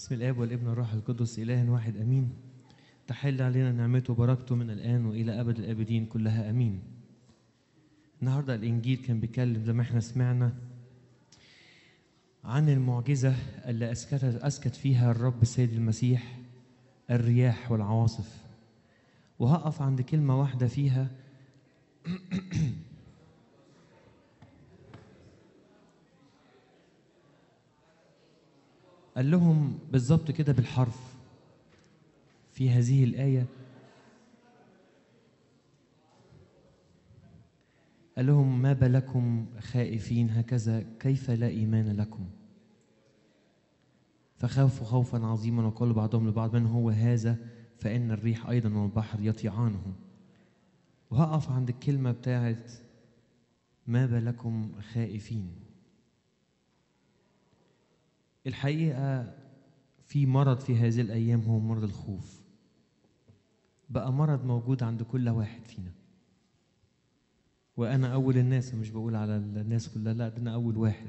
بسم الاب والابن والروح القدس اله واحد امين تحل علينا نعمته وبركته من الان والى ابد الابدين كلها امين النهارده الانجيل كان بيتكلم زي ما احنا سمعنا عن المعجزه اللي اسكت اسكت فيها الرب السيد المسيح الرياح والعواصف وهقف عند كلمه واحده فيها قال لهم بالظبط كده بالحرف في هذه الآية قال لهم ما بالكم خائفين هكذا كيف لا إيمان لكم فخافوا خوفا عظيما وقالوا بعضهم لبعض من هو هذا فإن الريح أيضا والبحر يطيعانه وهقف عند الكلمة بتاعت ما بالكم خائفين الحقيقة في مرض في هذه الأيام هو مرض الخوف بقى مرض موجود عند كل واحد فينا وأنا أول الناس مش بقول على الناس كلها لا ده أنا أول واحد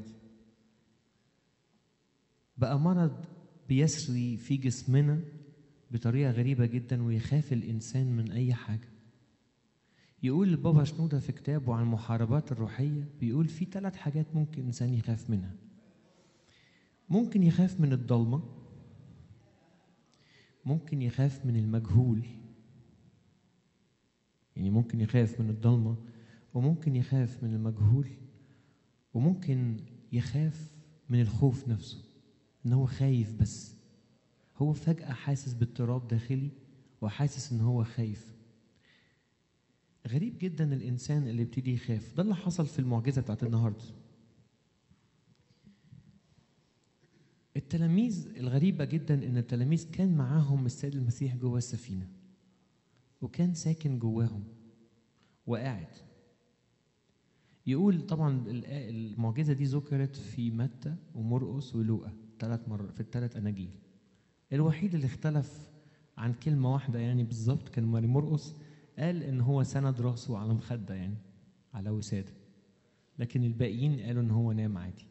بقى مرض بيسري في جسمنا بطريقة غريبة جدا ويخاف الإنسان من أي حاجة يقول البابا شنودة في كتابه عن المحاربات الروحية بيقول في ثلاث حاجات ممكن الإنسان يخاف منها ممكن يخاف من الضلمة ممكن يخاف من المجهول يعني ممكن يخاف من الضلمة وممكن يخاف من المجهول وممكن يخاف من الخوف نفسه ان هو خايف بس هو فجأة حاسس باضطراب داخلي وحاسس ان هو خايف غريب جدا الانسان اللي يبتدي يخاف ده اللي حصل في المعجزة بتاعت النهارده التلاميذ الغريبة جدا إن التلاميذ كان معاهم السيد المسيح جوه السفينة وكان ساكن جواهم وقاعد يقول طبعا المعجزة دي ذكرت في متى ومرقس ولوقا ثلاث مرات في الثلاث أناجيل الوحيد اللي اختلف عن كلمة واحدة يعني بالظبط كان ماري مرقس قال إن هو سند راسه على مخدة يعني على وسادة لكن الباقيين قالوا إن هو نام عادي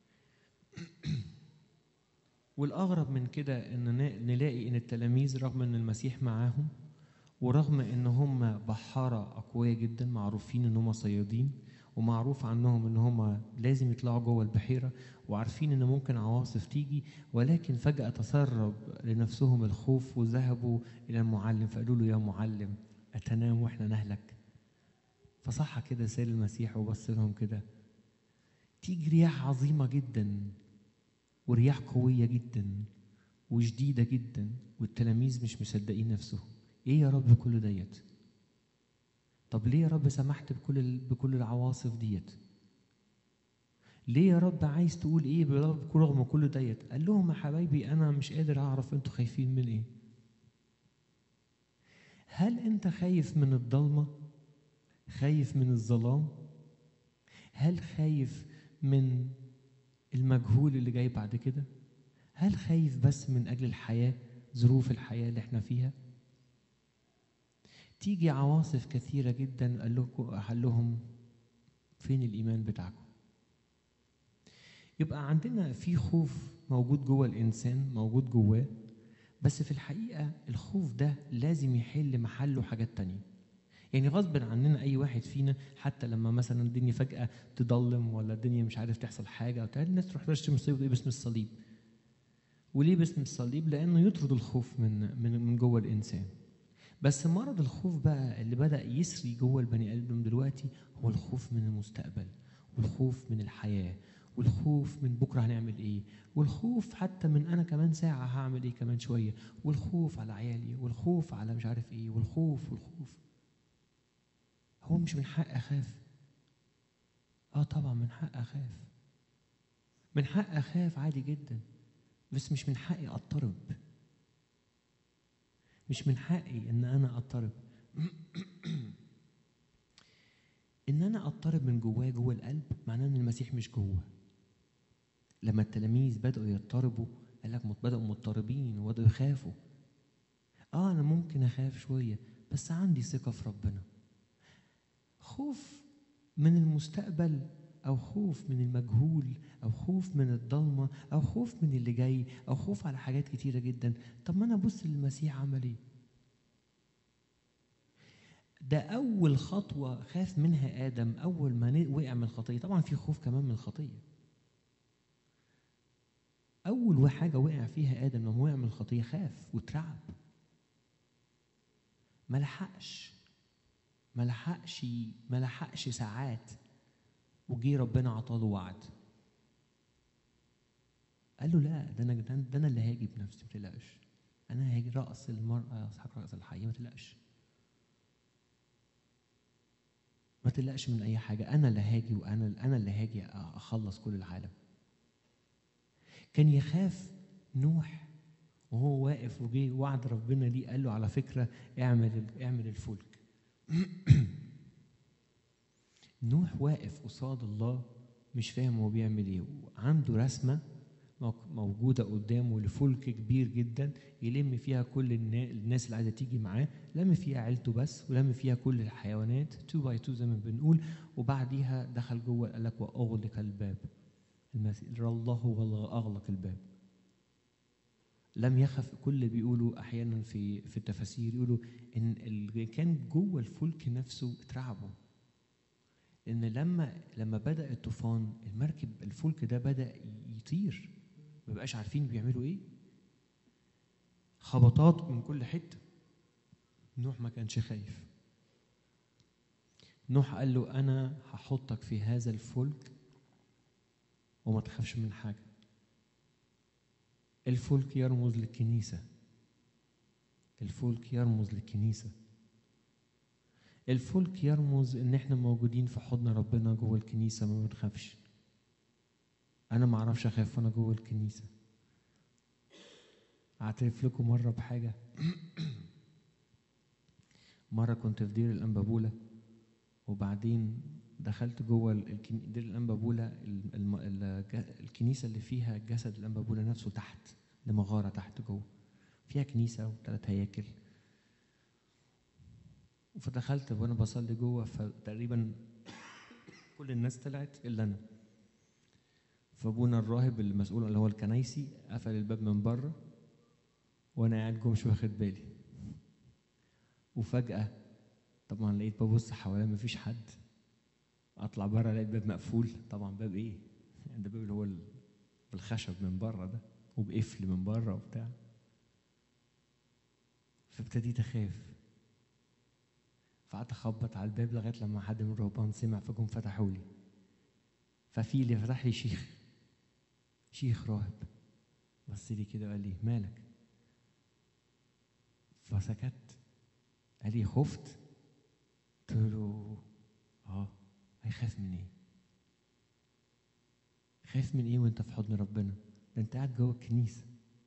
والأغرب من كده إن نلاقي إن التلاميذ رغم إن المسيح معاهم ورغم إن هم بحارة أقوياء جدا معروفين إن هم صيادين ومعروف عنهم إن هم لازم يطلعوا جوه البحيرة وعارفين إن ممكن عواصف تيجي ولكن فجأة تسرب لنفسهم الخوف وذهبوا إلى المعلم فقالوا له يا معلم أتنام وإحنا نهلك فصح كده سيد المسيح وبص لهم كده تيجي رياح عظيمة جدا ورياح قوية جدا وشديدة جدا والتلاميذ مش مصدقين نفسهم ايه يا رب كل ديت طب ليه يا رب سمحت بكل بكل العواصف ديت ليه يا رب عايز تقول ايه رغم كل ديت قال لهم يا حبايبي انا مش قادر اعرف انتوا خايفين من ايه هل انت خايف من الضلمه خايف من الظلام هل خايف من المجهول اللي جاي بعد كده هل خايف بس من اجل الحياه ظروف الحياه اللي احنا فيها تيجي عواصف كثيره جدا قال لكم قال لهم فين الايمان بتاعكم يبقى عندنا في خوف موجود جوه الانسان موجود جواه بس في الحقيقه الخوف ده لازم يحل محله حاجات تانية يعني غصب عننا اي واحد فينا حتى لما مثلا الدنيا فجاه تضلم ولا الدنيا مش عارف تحصل حاجه او الناس تروح ترشم الصليب باسم الصليب وليه باسم الصليب لانه يطرد الخوف من من من جوه الانسان بس مرض الخوف بقى اللي بدا يسري جوه البني ادم دلوقتي هو الخوف من المستقبل والخوف من الحياه والخوف من بكره هنعمل ايه والخوف حتى من انا كمان ساعه هعمل ايه كمان شويه والخوف على عيالي والخوف على مش عارف ايه والخوف والخوف هو مش من حق اخاف اه طبعا من حق اخاف من حق اخاف عادي جدا بس مش من حقي اضطرب مش من حقي ان انا اضطرب ان انا اضطرب من جوايا جوه القلب معناه ان المسيح مش جوه لما التلاميذ بدأوا يضطربوا قال لك بدأوا مضطربين وبدأوا يخافوا اه انا ممكن اخاف شويه بس عندي ثقه في ربنا خوف من المستقبل او خوف من المجهول او خوف من الضلمه او خوف من اللي جاي او خوف على حاجات كتيره جدا طب ما انا ابص للمسيح عمل ايه ده اول خطوه خاف منها ادم اول ما ن- وقع من الخطيه طبعا في خوف كمان من الخطيه اول حاجه وقع فيها ادم لما وقع من الخطيه خاف واترعب ما لحقش ما لحقش ما لحقش ساعات وجي ربنا عطاله وعد قال له لا ده انا ده انا اللي هاجي بنفسي ما تقلقش انا هاجي راس المراه يسحق راس الحي ما تقلقش ما تقلقش من اي حاجه انا اللي هاجي وانا انا اللي هاجي اخلص كل العالم كان يخاف نوح وهو واقف وجه وعد ربنا ليه قال له على فكره اعمل اعمل الفلك نوح واقف قصاد الله مش فاهم هو بيعمل ايه عنده رسمه مو- موجوده قدامه لفلك كبير جدا يلم فيها كل النا- الناس اللي عايزه تيجي معاه لم فيها عيلته بس ولم فيها كل الحيوانات 2 باي 2 زي ما بنقول وبعديها دخل جوه قال لك واغلق الباب المسيح الله هو اللي اغلق الباب لم يخف كل اللي بيقولوا احيانا في في التفاسير يقولوا ان اللي كان جوه الفلك نفسه اترعبوا ان لما لما بدا الطوفان المركب الفلك ده بدا يطير ما بقاش عارفين بيعملوا ايه خبطات من كل حته نوح ما كانش خايف نوح قال له انا هحطك في هذا الفلك وما تخافش من حاجه الفلك يرمز للكنيسه الفلك يرمز للكنيسه الفلك يرمز ان احنا موجودين في حضن ربنا جوه الكنيسه ما بنخافش انا ما اعرفش اخاف وانا جوه الكنيسه اعترف لكم مره بحاجه مره كنت في دير الانبابوله وبعدين دخلت جوه الكن- دير الانبابوله ال- الم- الج- الكنيسه اللي فيها جسد الانبابوله نفسه تحت لمغاره تحت جوه فيها كنيسه وثلاث هياكل فدخلت وانا بصلي جوه فتقريبا كل الناس طلعت الا انا فابونا الراهب المسؤول اللي هو الكنايسي قفل الباب من بره وانا قاعد جوه مش واخد بالي وفجاه طبعا لقيت ببص حواليا مفيش حد اطلع بره الاقي الباب مقفول طبعا باب ايه يعني ده باب اللي هو ال- بالخشب من بره ده وبقفل من بره وبتاع فابتديت اخاف فقعدت اخبط على الباب لغايه لما حد من الرهبان سمع فجم فتحوا لي ففي اللي فتح لي شيخ شيخ راهب بص لي كده وقال لي مالك فسكت قال لي خفت قلت له اه هيخاف من ايه خايف من ايه وانت في حضن ربنا ده انت قاعد جوه الكنيسه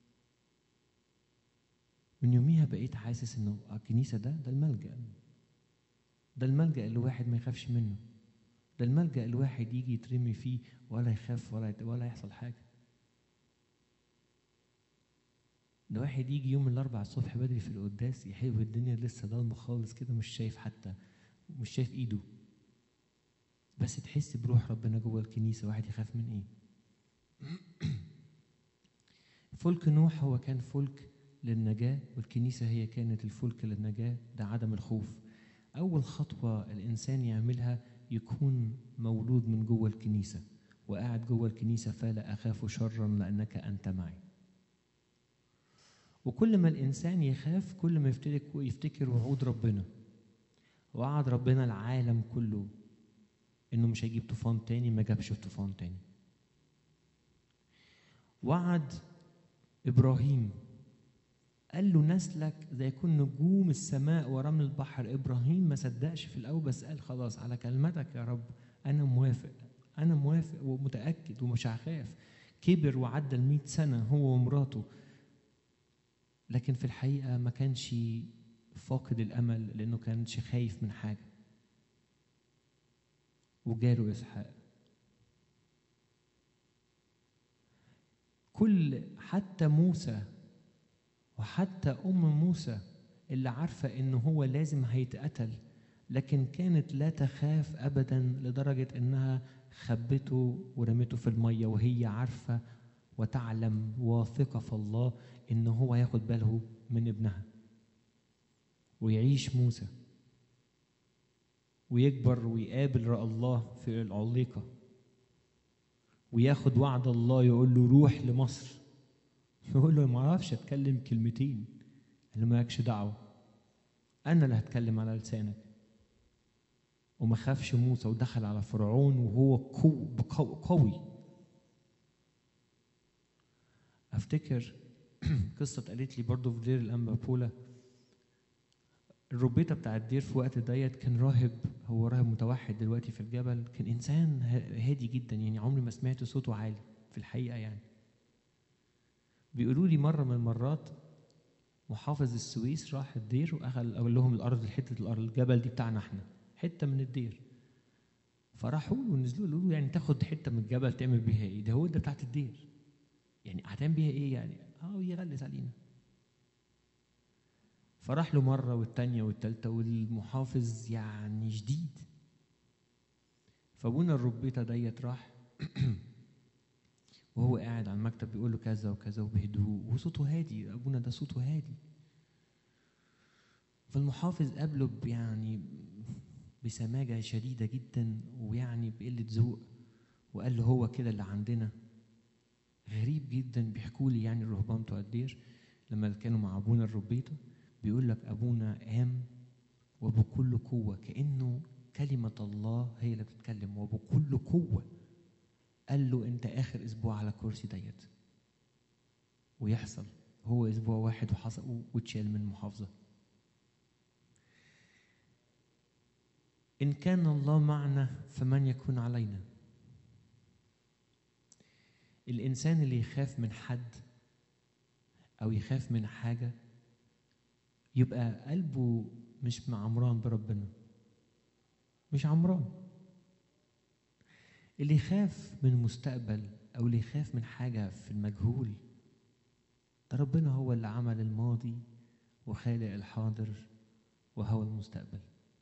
من يوميها بقيت حاسس انه الكنيسه ده ده الملجأ ده الملجأ اللي الواحد ما يخافش منه ده الملجأ اللي الواحد يجي يترمي فيه ولا يخاف ولا يت- ولا يحصل حاجة ده واحد يجي يوم الأربع الصبح بدري في القداس يحب الدنيا لسه ضلمة خالص كده مش شايف حتى مش شايف إيده بس تحس بروح ربنا جوه الكنيسة واحد يخاف من إيه فلك نوح هو كان فلك للنجاة والكنيسة هي كانت الفلك للنجاة ده عدم الخوف أول خطوة الإنسان يعملها يكون مولود من جوه الكنيسة وقاعد جوه الكنيسة فلا أخاف شرا لأنك أنت معي وكل ما الإنسان يخاف كل ما يفتكر يفتكر وعود ربنا وعد ربنا العالم كله إنه مش هيجيب طوفان تاني ما جابش طوفان تاني وعد إبراهيم قال له نسلك زي يكون نجوم السماء ورمل البحر ابراهيم ما صدقش في الاول بس قال خلاص على كلمتك يا رب انا موافق انا موافق ومتاكد ومش هخاف كبر وعدى المئة سنه هو ومراته لكن في الحقيقه ما كانش فاقد الامل لانه كانش خايف من حاجه وجاله اسحاق كل حتى موسى وحتى ام موسى اللي عارفه انه هو لازم هيتقتل لكن كانت لا تخاف ابدا لدرجه انها خبته ورمته في الميه وهي عارفه وتعلم واثقه في الله ان هو ياخد باله من ابنها ويعيش موسى ويكبر ويقابل رأى الله في العليقة وياخد وعد الله يقول له روح لمصر يقول له ما اعرفش اتكلم كلمتين اللي مالكش دعوه انا اللي هتكلم على لسانك وما خافش موسى ودخل على فرعون وهو قوي قوي افتكر قصه اتقالت لي برضه في دير الانبا بولا الربيطة بتاع الدير في وقت ديت كان راهب هو راهب متوحد دلوقتي في الجبل كان إنسان هادي جدا يعني عمري ما سمعت صوته عالي في الحقيقة يعني بيقولوا لي مرة من المرات محافظ السويس راح الدير وأخذ قال لهم الأرض حتة الأرض الجبل دي بتاعنا إحنا حتة من الدير فراحوا له ونزلوا له يعني تاخد حتة من الجبل تعمل بيها إيه ده هو ده بتاعت الدير يعني هتعمل بيها إيه يعني أه يغلس علينا فراح له مرة والتانية والتالتة والمحافظ يعني شديد فابونا الربيطة ديت راح وهو قاعد على المكتب بيقول له كذا وكذا وبهدوء وصوته هادي ابونا ده صوته هادي فالمحافظ قابله يعني بسماجة شديدة جدا ويعني بقلة ذوق وقال له هو كده اللي عندنا غريب جدا بيحكوا لي يعني الرهبان بتوع الدير لما كانوا مع ابونا الربيطه بيقول لك ابونا قام وبكل قوه كانه كلمه الله هي اللي بتتكلم وبكل قوه قال له انت اخر اسبوع على الكرسي ديت ويحصل هو اسبوع واحد وحصل واتشال من المحافظه ان كان الله معنا فمن يكون علينا الانسان اللي يخاف من حد او يخاف من حاجه يبقى قلبه مش معمران بربنا مش عمران اللي يخاف من المستقبل او اللي يخاف من حاجه في المجهول ده ربنا هو اللي عمل الماضي وخالق الحاضر وهو المستقبل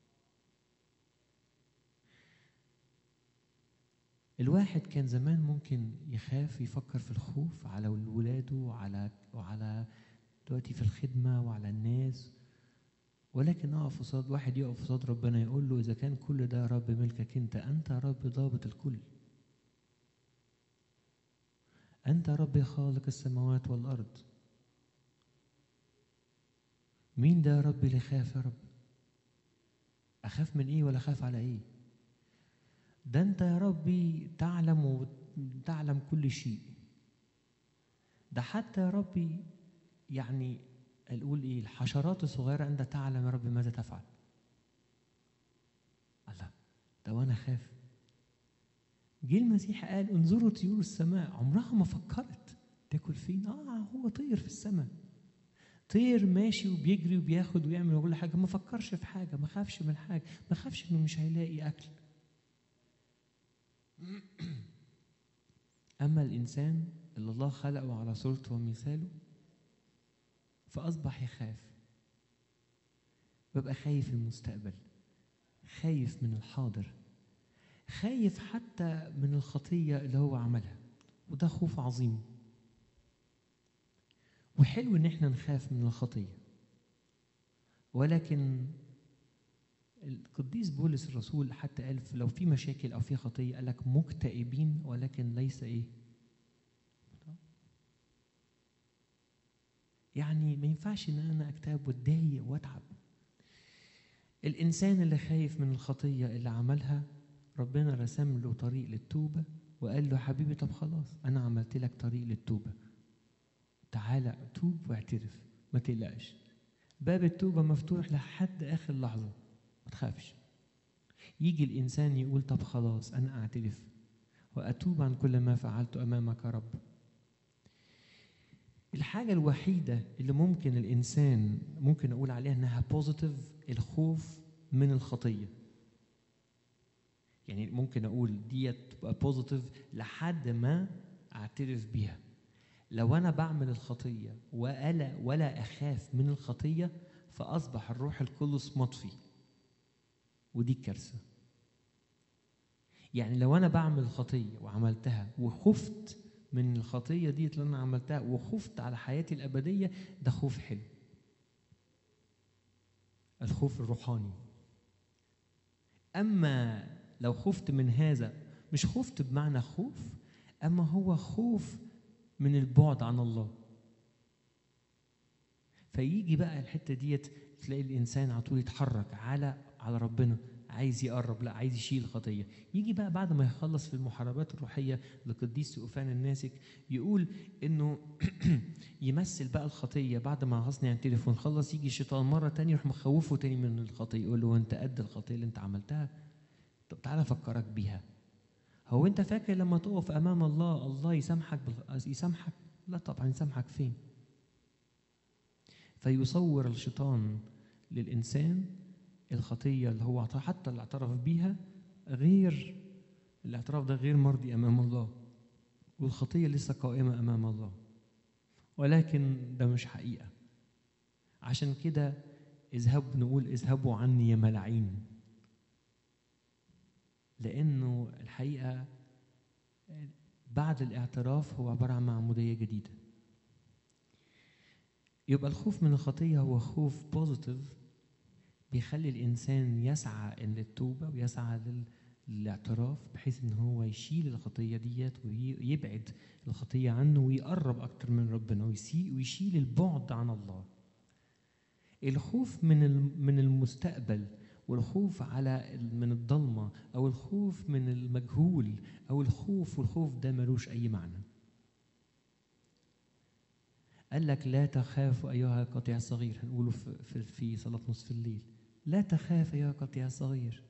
الواحد كان زمان ممكن يخاف يفكر في الخوف على ولاده وعلى وعلى دلوقتي في الخدمة وعلى الناس ولكن اقف قصاد واحد يقف قصاد ربنا يقول له إذا كان كل ده يا رب ملكك أنت أنت يا رب ضابط الكل أنت يا رب خالق السماوات والأرض مين ده يا رب اللي خاف يا رب أخاف من إيه ولا أخاف على إيه ده أنت يا ربي تعلم وتعلم كل شيء ده حتى يا ربي يعني نقول ايه الحشرات الصغيره انت تعلم يا رب ماذا تفعل الله ده وانا خاف جه المسيح قال انظروا طيور السماء عمرها ما فكرت تاكل فين اه هو طير في السماء طير ماشي وبيجري وبياخد ويعمل وكل حاجه ما فكرش في حاجه ما خافش من حاجه ما خافش انه مش هيلاقي اكل اما الانسان اللي الله خلقه على صورته ومثاله فأصبح يخاف ببقى خايف المستقبل خايف من الحاضر خايف حتى من الخطية اللي هو عملها وده خوف عظيم وحلو ان احنا نخاف من الخطية ولكن القديس بولس الرسول حتى قال لو في مشاكل او في خطية قال لك مكتئبين ولكن ليس ايه يعني ما ينفعش ان انا اكتئب واتضايق واتعب الانسان اللي خايف من الخطيه اللي عملها ربنا رسم له طريق للتوبه وقال له حبيبي طب خلاص انا عملت لك طريق للتوبه تعالى توب واعترف ما تقلقش باب التوبه مفتوح لحد اخر لحظه ما تخافش يجي الانسان يقول طب خلاص انا اعترف واتوب عن كل ما فعلت امامك يا رب الحاجة الوحيدة اللي ممكن الإنسان ممكن أقول عليها إنها بوزيتيف الخوف من الخطية. يعني ممكن أقول ديت تبقى بوزيتيف لحد ما أعترف بيها. لو أنا بعمل الخطية ولا ولا أخاف من الخطية فأصبح الروح القدس مطفي. ودي الكارثة يعني لو أنا بعمل خطية وعملتها وخفت من الخطية دي اللي أنا عملتها وخفت على حياتي الأبدية ده خوف حلو الخوف الروحاني أما لو خفت من هذا مش خفت بمعنى خوف أما هو خوف من البعد عن الله فيجي بقى الحتة ديت تلاقي الإنسان على طول يتحرك على على ربنا عايز يقرب لا عايز يشيل خطية يجي بقى بعد ما يخلص في المحاربات الروحية لقديس سؤفان الناسك يقول إنه يمثل بقى الخطية بعد ما غصني عن التليفون خلص يجي الشيطان مرة تانية يروح مخوفه تاني من الخطية يقول له أنت قد الخطية اللي أنت عملتها طب تعالى أفكرك بيها هو أنت فاكر لما تقف أمام الله الله يسامحك بال... يسامحك لا طبعا يسامحك فين فيصور الشيطان للإنسان الخطية اللي هو حتى اللي اعترف بيها غير الاعتراف ده غير مرضي أمام الله والخطية لسه قائمة أمام الله ولكن ده مش حقيقة عشان كده اذهب نقول اذهبوا عني يا ملاعين لأنه الحقيقة بعد الاعتراف هو عبارة عن معمودية جديدة يبقى الخوف من الخطية هو خوف بوزيتيف بيخلي الإنسان يسعى إن للتوبة ويسعى للاعتراف بحيث إن هو يشيل الخطية ديت ويبعد الخطية عنه ويقرب أكتر من ربنا ويشيل البعد عن الله الخوف من من المستقبل والخوف على من الضلمة أو الخوف من المجهول أو الخوف والخوف ده ملوش أي معنى قال لك لا تخاف أيها القطيع الصغير هنقوله في, في صلاة نصف الليل لا تخاف أيها القطيع الصغير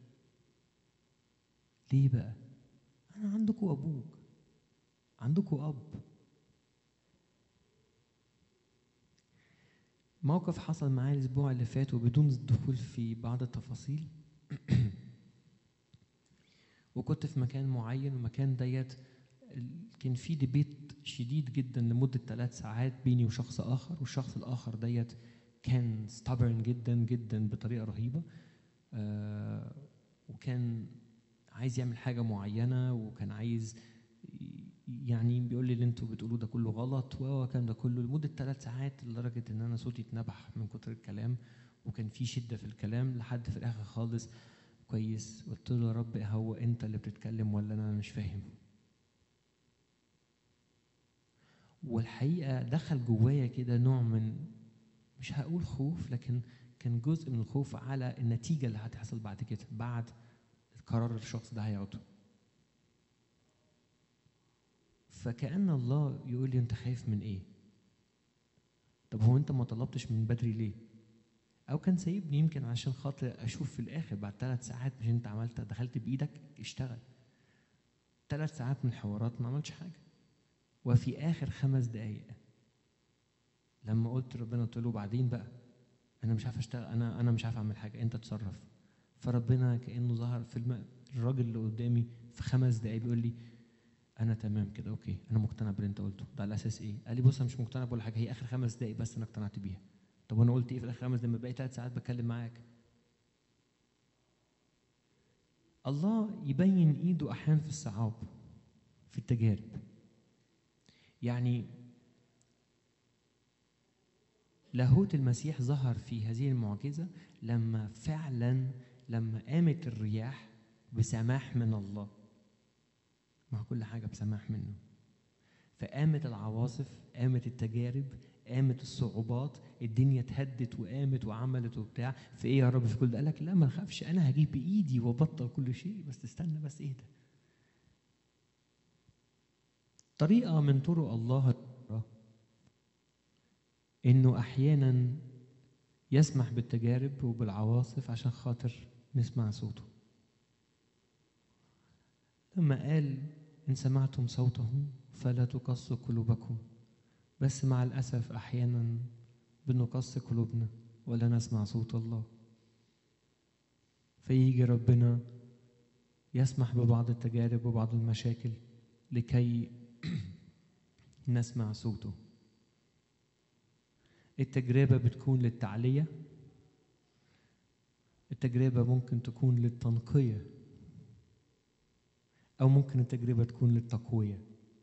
ليه بقى؟ أنا عندكم أبوك عندكم أب موقف حصل معايا الأسبوع اللي فات وبدون الدخول في بعض التفاصيل وكنت في مكان معين والمكان ديت كان في ديبيت شديد جدا لمدة ثلاث ساعات بيني وشخص آخر والشخص الآخر ديت كان stubborn جدا جدا بطريقة رهيبة آه وكان عايز يعمل حاجة معينة وكان عايز يعني بيقول لي اللي انتوا بتقولوه ده كله غلط والكلام ده كله لمدة ثلاث ساعات لدرجة ان انا صوتي اتنبح من كتر الكلام وكان في شدة في الكلام لحد في الاخر خالص كويس قلت له يا رب هو انت اللي بتتكلم ولا انا مش فاهم والحقيقة دخل جوايا كده نوع من مش هقول خوف لكن كان جزء من الخوف على النتيجة اللي هتحصل بعد كده بعد القرار الشخص ده هياخده فكأن الله يقول لي أنت خايف من إيه؟ طب هو أنت ما طلبتش من بدري ليه؟ أو كان سايبني يمكن عشان خاطر أشوف في الآخر بعد ثلاث ساعات مش أنت عملت دخلت بإيدك اشتغل ثلاث ساعات من الحوارات ما عملتش حاجة وفي آخر خمس دقايق لما قلت ربنا قلت له بعدين بقى أنا مش عارف أشتغل أنا أنا مش عارف أعمل حاجة أنت تصرف فربنا كأنه ظهر في الم... الراجل اللي قدامي في خمس دقايق بيقول لي انا تمام كده اوكي انا مقتنع باللي انت قلته ده على اساس ايه قال لي بص انا مش مقتنع بولا حاجه هي اخر خمس دقايق بس انا اقتنعت بيها طب وانا قلت ايه في اخر خمس دقايق بقيت ثلاث ساعات بتكلم معاك الله يبين ايده احيانا في الصعاب في التجارب يعني لاهوت المسيح ظهر في هذه المعجزه لما فعلا لما قامت الرياح بسماح من الله مع كل حاجة بسماح منه فقامت العواصف قامت التجارب قامت الصعوبات الدنيا اتهدت وقامت وعملت وبتاع في ايه يا رب في كل ده قال لك لا ما تخافش انا هجيب بايدي وابطل كل شيء بس استنى بس اهدى طريقة من طرق الله انه احيانا يسمح بالتجارب وبالعواصف عشان خاطر نسمع صوته لما قال إن سمعتم صوته فلا تقص قلوبكم بس مع الأسف أحيانا بنقص قلوبنا ولا نسمع صوت الله فيجي ربنا يسمح ببعض التجارب وبعض المشاكل لكي نسمع صوته التجربة بتكون للتعلية التجربة ممكن تكون للتنقية أو ممكن التجربة تكون للتقوية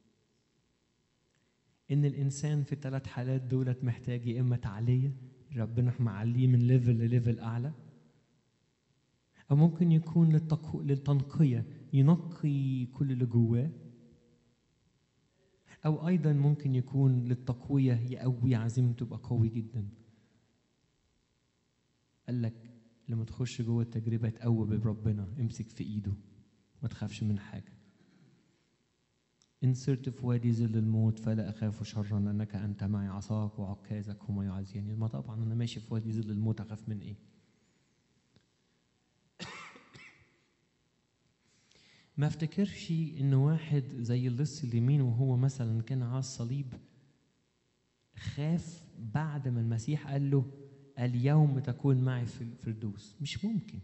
إن الإنسان في الثلاث حالات دولت محتاج يا إما تعلية ربنا معليه من ليفل لليفل أعلى أو ممكن يكون للتقو... للتنقية ينقي كل اللي جواه أو أيضا ممكن يكون للتقوية يقوي عزيمته تبقى قوي جدا قال لك لما تخش جوه التجربة تقوي بربنا امسك في إيده ما تخافش من حاجة إن سرت في وادي ظل الموت فلا أخاف شرا أنك أنت معي عصاك وعكازك هما يعزيني ما طبعا أنا ماشي في وادي ظل الموت أخاف من إيه ما افتكرش ان واحد زي اللص اليمين وهو مثلا كان على الصليب خاف بعد ما المسيح قال له اليوم تكون معي في الفردوس مش ممكن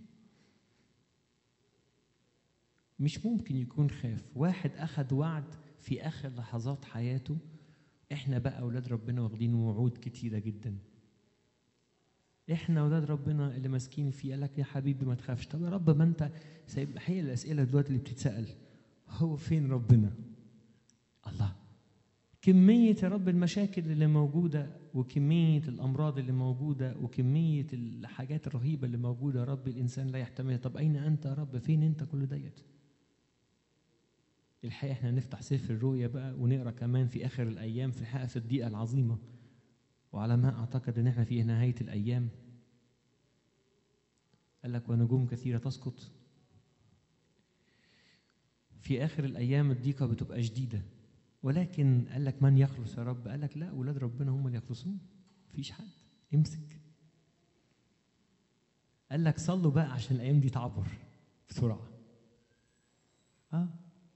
مش ممكن يكون خاف واحد اخذ وعد في اخر لحظات حياته احنا بقى اولاد ربنا واخدين وعود كتيره جدا احنا اولاد ربنا اللي ماسكين فيه قال لك يا حبيبي ما تخافش طب يا رب ما انت سايب هي الاسئله دلوقتي اللي بتتسال هو فين ربنا الله كمية يا رب المشاكل اللي موجودة وكمية الأمراض اللي موجودة وكمية الحاجات الرهيبة اللي موجودة يا رب الإنسان لا يحتملها طب أين أنت يا رب فين أنت كل ديت الحقيقة احنا نفتح سفر الرؤيا بقى ونقرا كمان في آخر الأيام في الحقيقة في الدقيقة العظيمة وعلى ما أعتقد إن احنا في نهاية الأيام قال لك ونجوم كثيرة تسقط في آخر الأيام الضيقة بتبقى شديدة ولكن قال لك من يخلص يا رب قال لك لا أولاد ربنا هم اللي يخلصون مفيش حد امسك قال لك صلوا بقى عشان الأيام دي تعبر بسرعة آه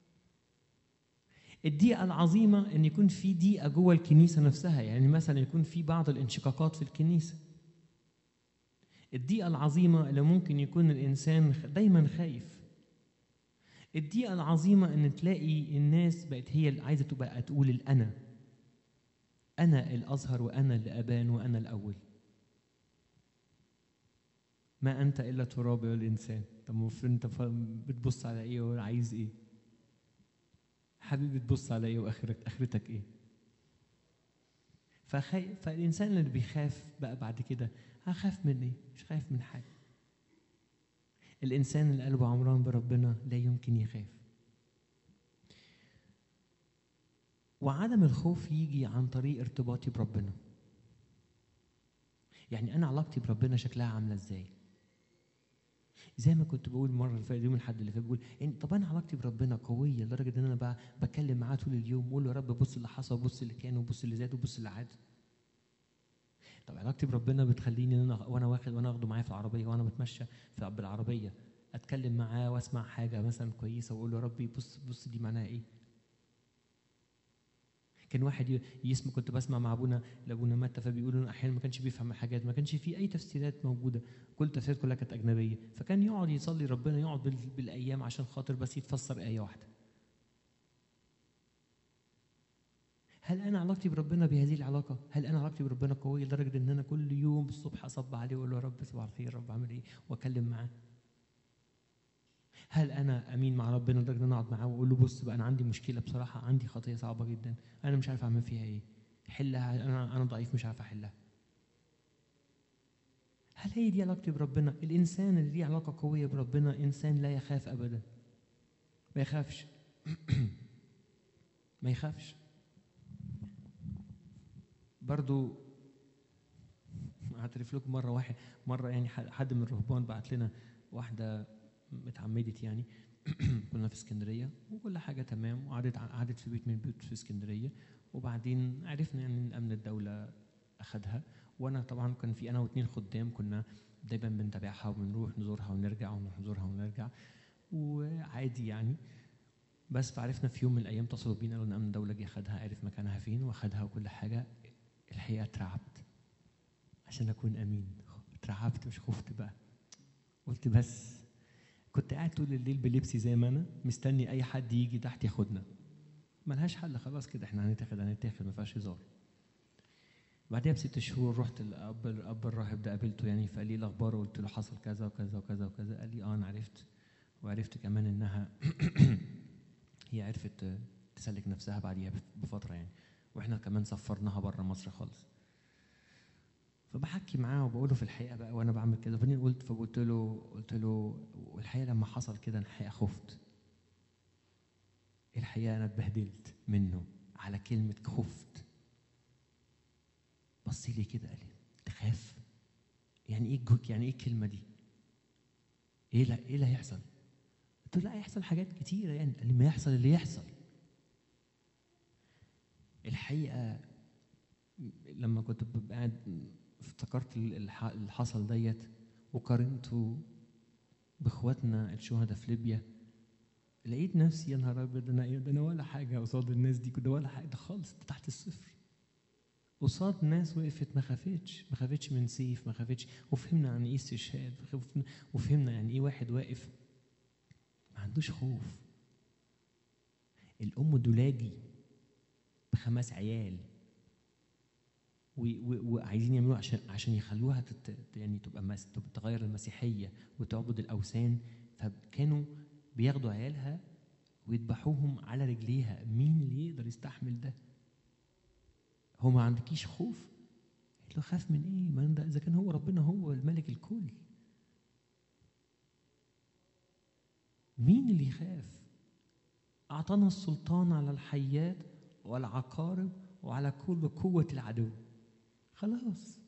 الدقيقة العظيمة إن يكون في دقيقة جوه الكنيسة نفسها يعني مثلا يكون في بعض الانشقاقات في الكنيسة الدقيقة العظيمة اللي ممكن يكون الإنسان دايما خايف الدقيقة العظيمة إن تلاقي الناس بقت هي اللي عايزة تبقى تقول الأنا أنا الأظهر وأنا اللي أبان وأنا الأول ما أنت إلا تراب يا الإنسان طب المفروض أنت بتبص على إيه وعايز إيه حبيبي تبص على إيه وآخرت آخرتك إيه فخي... فالإنسان اللي بيخاف بقى بعد كده هخاف من إيه مش خايف من حاجة الإنسان اللي قلبه عمران بربنا لا يمكن يخاف وعدم الخوف يجي عن طريق ارتباطي بربنا يعني أنا علاقتي بربنا شكلها عاملة إزاي زي ما كنت بقول المره اللي فاتت يوم الحد اللي فات بقول يعني طب انا علاقتي بربنا قويه لدرجه ان انا بقى بتكلم معاه طول اليوم واقول له يا رب بص اللي حصل بص اللي كان وبص اللي زاد وبص اللي عاد طب علاقتي بربنا بتخليني ان انا وانا واخد وانا اخده معايا في العربيه وانا بتمشى في بالعربيه اتكلم معاه واسمع حاجه مثلا كويسه واقول له يا ربي بص بص دي معناها ايه كان واحد يسمع كنت بسمع مع ابونا لابونا متى فبيقول احيانا ما كانش بيفهم الحاجات ما كانش في اي تفسيرات موجوده كل التفسيرات كلها كانت اجنبيه فكان يقعد يصلي ربنا يقعد بالايام عشان خاطر بس يتفسر ايه واحده هل انا علاقتي بربنا بهذه العلاقه هل انا علاقتي بربنا قويه لدرجه ان انا كل يوم الصبح اصب عليه واقول له يا رب صباح الخير يا رب عامل ايه واكلم معاه هل انا امين مع ربنا لدرجه ان انا اقعد معاه واقول له بص بقى انا عندي مشكله بصراحه عندي خطيه صعبه جدا انا مش عارف اعمل فيها ايه حلها انا انا ضعيف مش عارف احلها هل هي دي علاقتي بربنا الانسان اللي ليه علاقه قويه بربنا انسان لا يخاف ابدا ما يخافش ما يخافش برضو هعترف لكم مره واحد مره يعني حد من الرهبان بعت لنا واحده اتعمدت يعني كنا في اسكندريه وكل حاجه تمام وقعدت قعدت في بيت من البيوت في اسكندريه وبعدين عرفنا يعني ان امن الدوله اخذها وانا طبعا كان في انا واثنين خدام كنا دايما بنتابعها وبنروح نزورها ونرجع ونروح نزورها ونرجع وعادي يعني بس فعرفنا في يوم من الايام اتصلوا بينا قالوا ان امن الدوله جه خدها عرف مكانها فين واخدها وكل حاجه الحقيقه اترعبت عشان اكون امين اترعبت مش خفت بقى قلت بس كنت قاعد طول الليل بلبسي زي ما انا مستني اي حد يجي تحت ياخدنا ملهاش حل خلاص كده احنا هنتاخد هنتاخد ما فيهاش هزار بعدها بست شهور رحت الاب الاب الراهب ده قابلته يعني فقال لي إيه الاخبار وقلت له حصل كذا وكذا وكذا وكذا قال لي اه انا عرفت وعرفت كمان انها هي عرفت تسلك نفسها بعديها بفتره يعني واحنا كمان سفرناها بره مصر خالص فبحكي معاه وبقول له في الحقيقه بقى وانا بعمل كده فبعدين قلت فقلت له قلت له والحقيقه لما حصل كده انا الحقيقه خفت الحقيقه انا اتبهدلت منه على كلمه خفت بص لي كده قال لي تخاف يعني ايه الجو- يعني ايه الكلمه دي ايه لا ايه اللي هيحصل قلت له لا هيحصل حاجات كتيره يعني قال لي ما يحصل اللي يحصل الحقيقه لما كنت ببقى قاعد افتكرت الح- اللي حصل ديت وقارنته باخواتنا الشهداء في ليبيا لقيت نفسي يا نهار ابيض ده انا إيه؟ ده انا ولا حاجه قصاد الناس دي كده ولا حاجه ده خالص ده تحت الصفر قصاد ناس وقفت ما خافتش ما خافتش من سيف ما خافتش وفهمنا عن ايه استشهاد وفهمنا- وفهمنا يعني ايه واحد واقف ما عندوش خوف الام دولاجي بخمس عيال و- و- وعايزين يعملوها عشان عشان يخلوها تت يعني تبقى مس تبقى تغير المسيحيه وتعبد الاوثان فكانوا بياخدوا عيالها ويذبحوهم على رجليها مين اللي يقدر يستحمل ده هو ما عندكيش خوف قلت له خاف من ايه ما ده اذا كان هو ربنا هو الملك الكل مين اللي يخاف اعطانا السلطان على الحيات والعقارب وعلى كل قوه العدو خلاص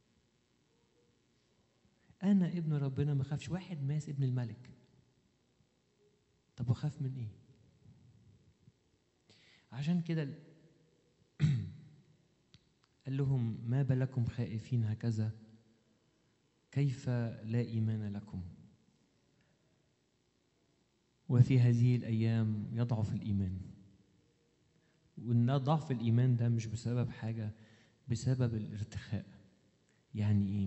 انا ابن ربنا ما خافش واحد ماس ابن الملك طب وخاف من ايه عشان كده ال- قال لهم ما بالكم خائفين هكذا كيف لا ايمان لكم وفي هذه الايام يضعف الايمان وان ضعف الايمان ده مش بسبب حاجه بسبب الارتخاء يعني ايه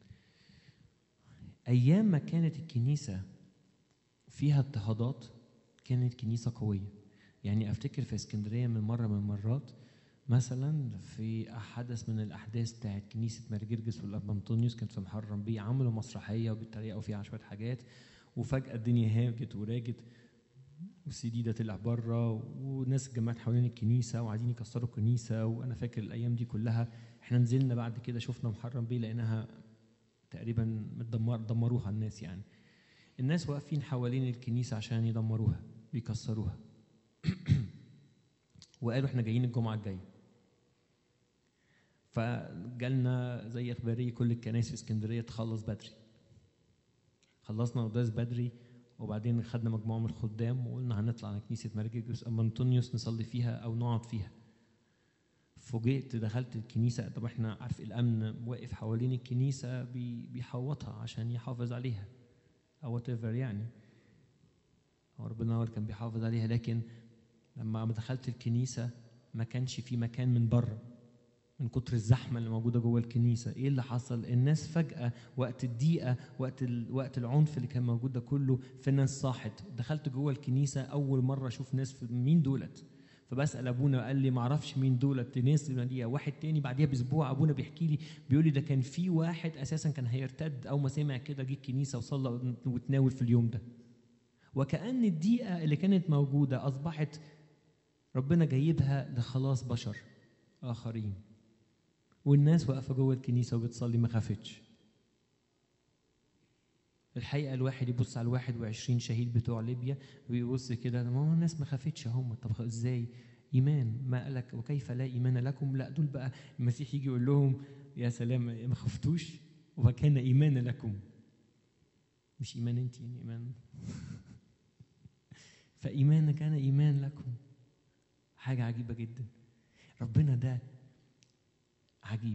ايام ما كانت الكنيسه فيها اضطهادات كانت كنيسه قويه يعني افتكر في اسكندريه من مره من المرات مثلا في حدث من الاحداث بتاعت كنيسه مارجرجس والاب انطونيوس كانت في محرم بيه عملوا مسرحيه وبيتريقوا فيها على شويه حاجات وفجاه الدنيا هاجت وراجت والسي دي ده طلع بره وناس اتجمعت حوالين الكنيسه وعايزين يكسروا الكنيسه وانا فاكر الايام دي كلها احنا نزلنا بعد كده شفنا محرم بيه لقيناها تقريبا متدمر دمروها الناس يعني الناس واقفين حوالين الكنيسه عشان يدمروها بيكسروها وقالوا احنا جايين الجمعه الجايه فجالنا زي اخباريه كل الكنائس في اسكندريه تخلص بدري خلصنا قداس بدري وبعدين خدنا مجموعه من الخدام وقلنا هنطلع على كنيسه مارجرجس ام انطونيوس نصلي فيها او نقعد فيها فوجئت دخلت الكنيسه طب احنا عارف الامن واقف حوالين الكنيسه بي- بيحوطها عشان يحافظ عليها او وات يعني هو ربنا هو اللي كان بيحافظ عليها لكن لما دخلت الكنيسه ما كانش في مكان من بره من كتر الزحمه اللي موجوده جوه الكنيسه ايه اللي حصل الناس فجاه وقت الضيقه وقت ال... وقت العنف اللي كان موجود ده كله في ناس صاحت دخلت جوه الكنيسه اول مره اشوف ناس في مين دولت فبسال ابونا قال لي ما اعرفش مين دولت ناس دي واحد تاني بعديها باسبوع ابونا بيحكي لي بيقول لي ده كان في واحد اساسا كان هيرتد اول ما سمع كده جه الكنيسه وصلى وتناول في اليوم ده وكأن الضيقة اللي كانت موجودة أصبحت ربنا جايبها لخلاص بشر آخرين والناس واقفة جوه الكنيسة وبتصلي ما خافتش الحقيقة الواحد يبص على الواحد وعشرين شهيد بتوع ليبيا ويبص كده ما هو الناس ما خافتش هم طب ازاي إيمان ما قالك وكيف لا إيمان لكم لا دول بقى المسيح يجي يقول لهم يا سلام ما خفتوش وكان إيمان لكم مش إيمان أنت يعني إيمان فإيمان كان إيمان لكم حاجة عجيبة جدا ربنا ده عجيب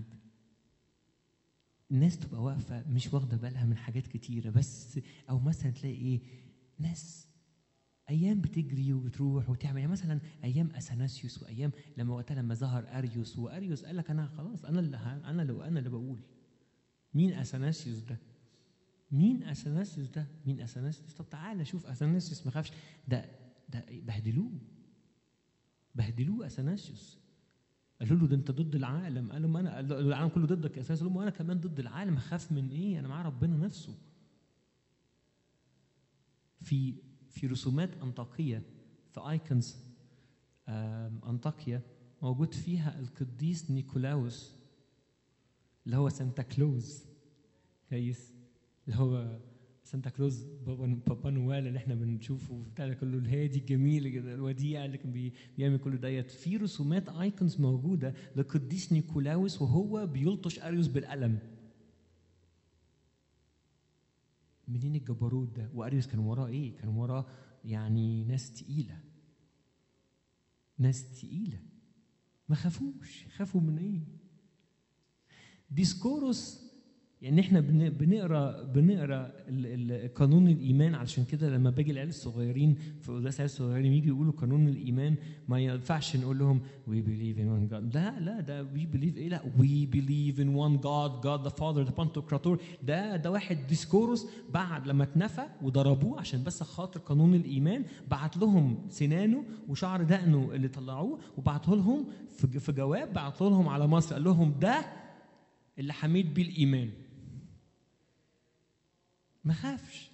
الناس تبقى واقفة مش واخدة بالها من حاجات كتيرة بس أو مثلا تلاقي إيه ناس أيام بتجري وبتروح وتعمل يعني مثلا أيام أثناسيوس وأيام لما وقتها لما ظهر أريوس وأريوس قال لك أنا خلاص أنا اللي ه- أنا اللي أنا اللي بقول مين أثناسيوس ده؟ مين اثناسيوس ده؟ مين اثناسيوس؟ طب تعالى شوف اثناسيوس ما خافش ده ده بهدلوه بهدلوه اثناسيوس قالوا له ده انت ضد العالم قال لهم انا قال له العالم كله ضدك يا اساس قال لهم انا كمان ضد العالم اخاف من ايه انا مع ربنا نفسه في في رسومات انطاكيه في ايكونز انطاكيا موجود فيها القديس نيكولاوس اللي هو سانتا كلوز كويس اللي هو سانتا كلوز بابا بابا نوال اللي احنا بنشوفه بتاع ده كله الهادي الجميل كده الوديع اللي كان بي- بيعمل كل ديت في رسومات ايكونز موجوده لقديس نيكولاوس وهو بيلطش اريوس بالقلم منين الجبروت ده واريوس كان وراه ايه كان وراه يعني ناس تقيله ناس تقيله ما خافوش خافوا من ايه ديسكوروس يعني احنا بن- بنقرا بنقرا ال- ال- قانون الايمان علشان كده لما باجي العيال الصغيرين في قداس العيال الصغيرين يجي يقولوا قانون الايمان ما ينفعش نقول لهم we believe in one God لا لا ده we believe ايه لا we believe in one God God the Father the Pantocrator ده ده واحد ديسكوروس بعد لما اتنفى وضربوه عشان بس خاطر قانون الايمان بعت لهم سنانه وشعر دقنه اللي طلعوه وبعته لهم في في جواب بعته لهم على مصر قال لهم ده اللي حميت بيه الايمان ما خافش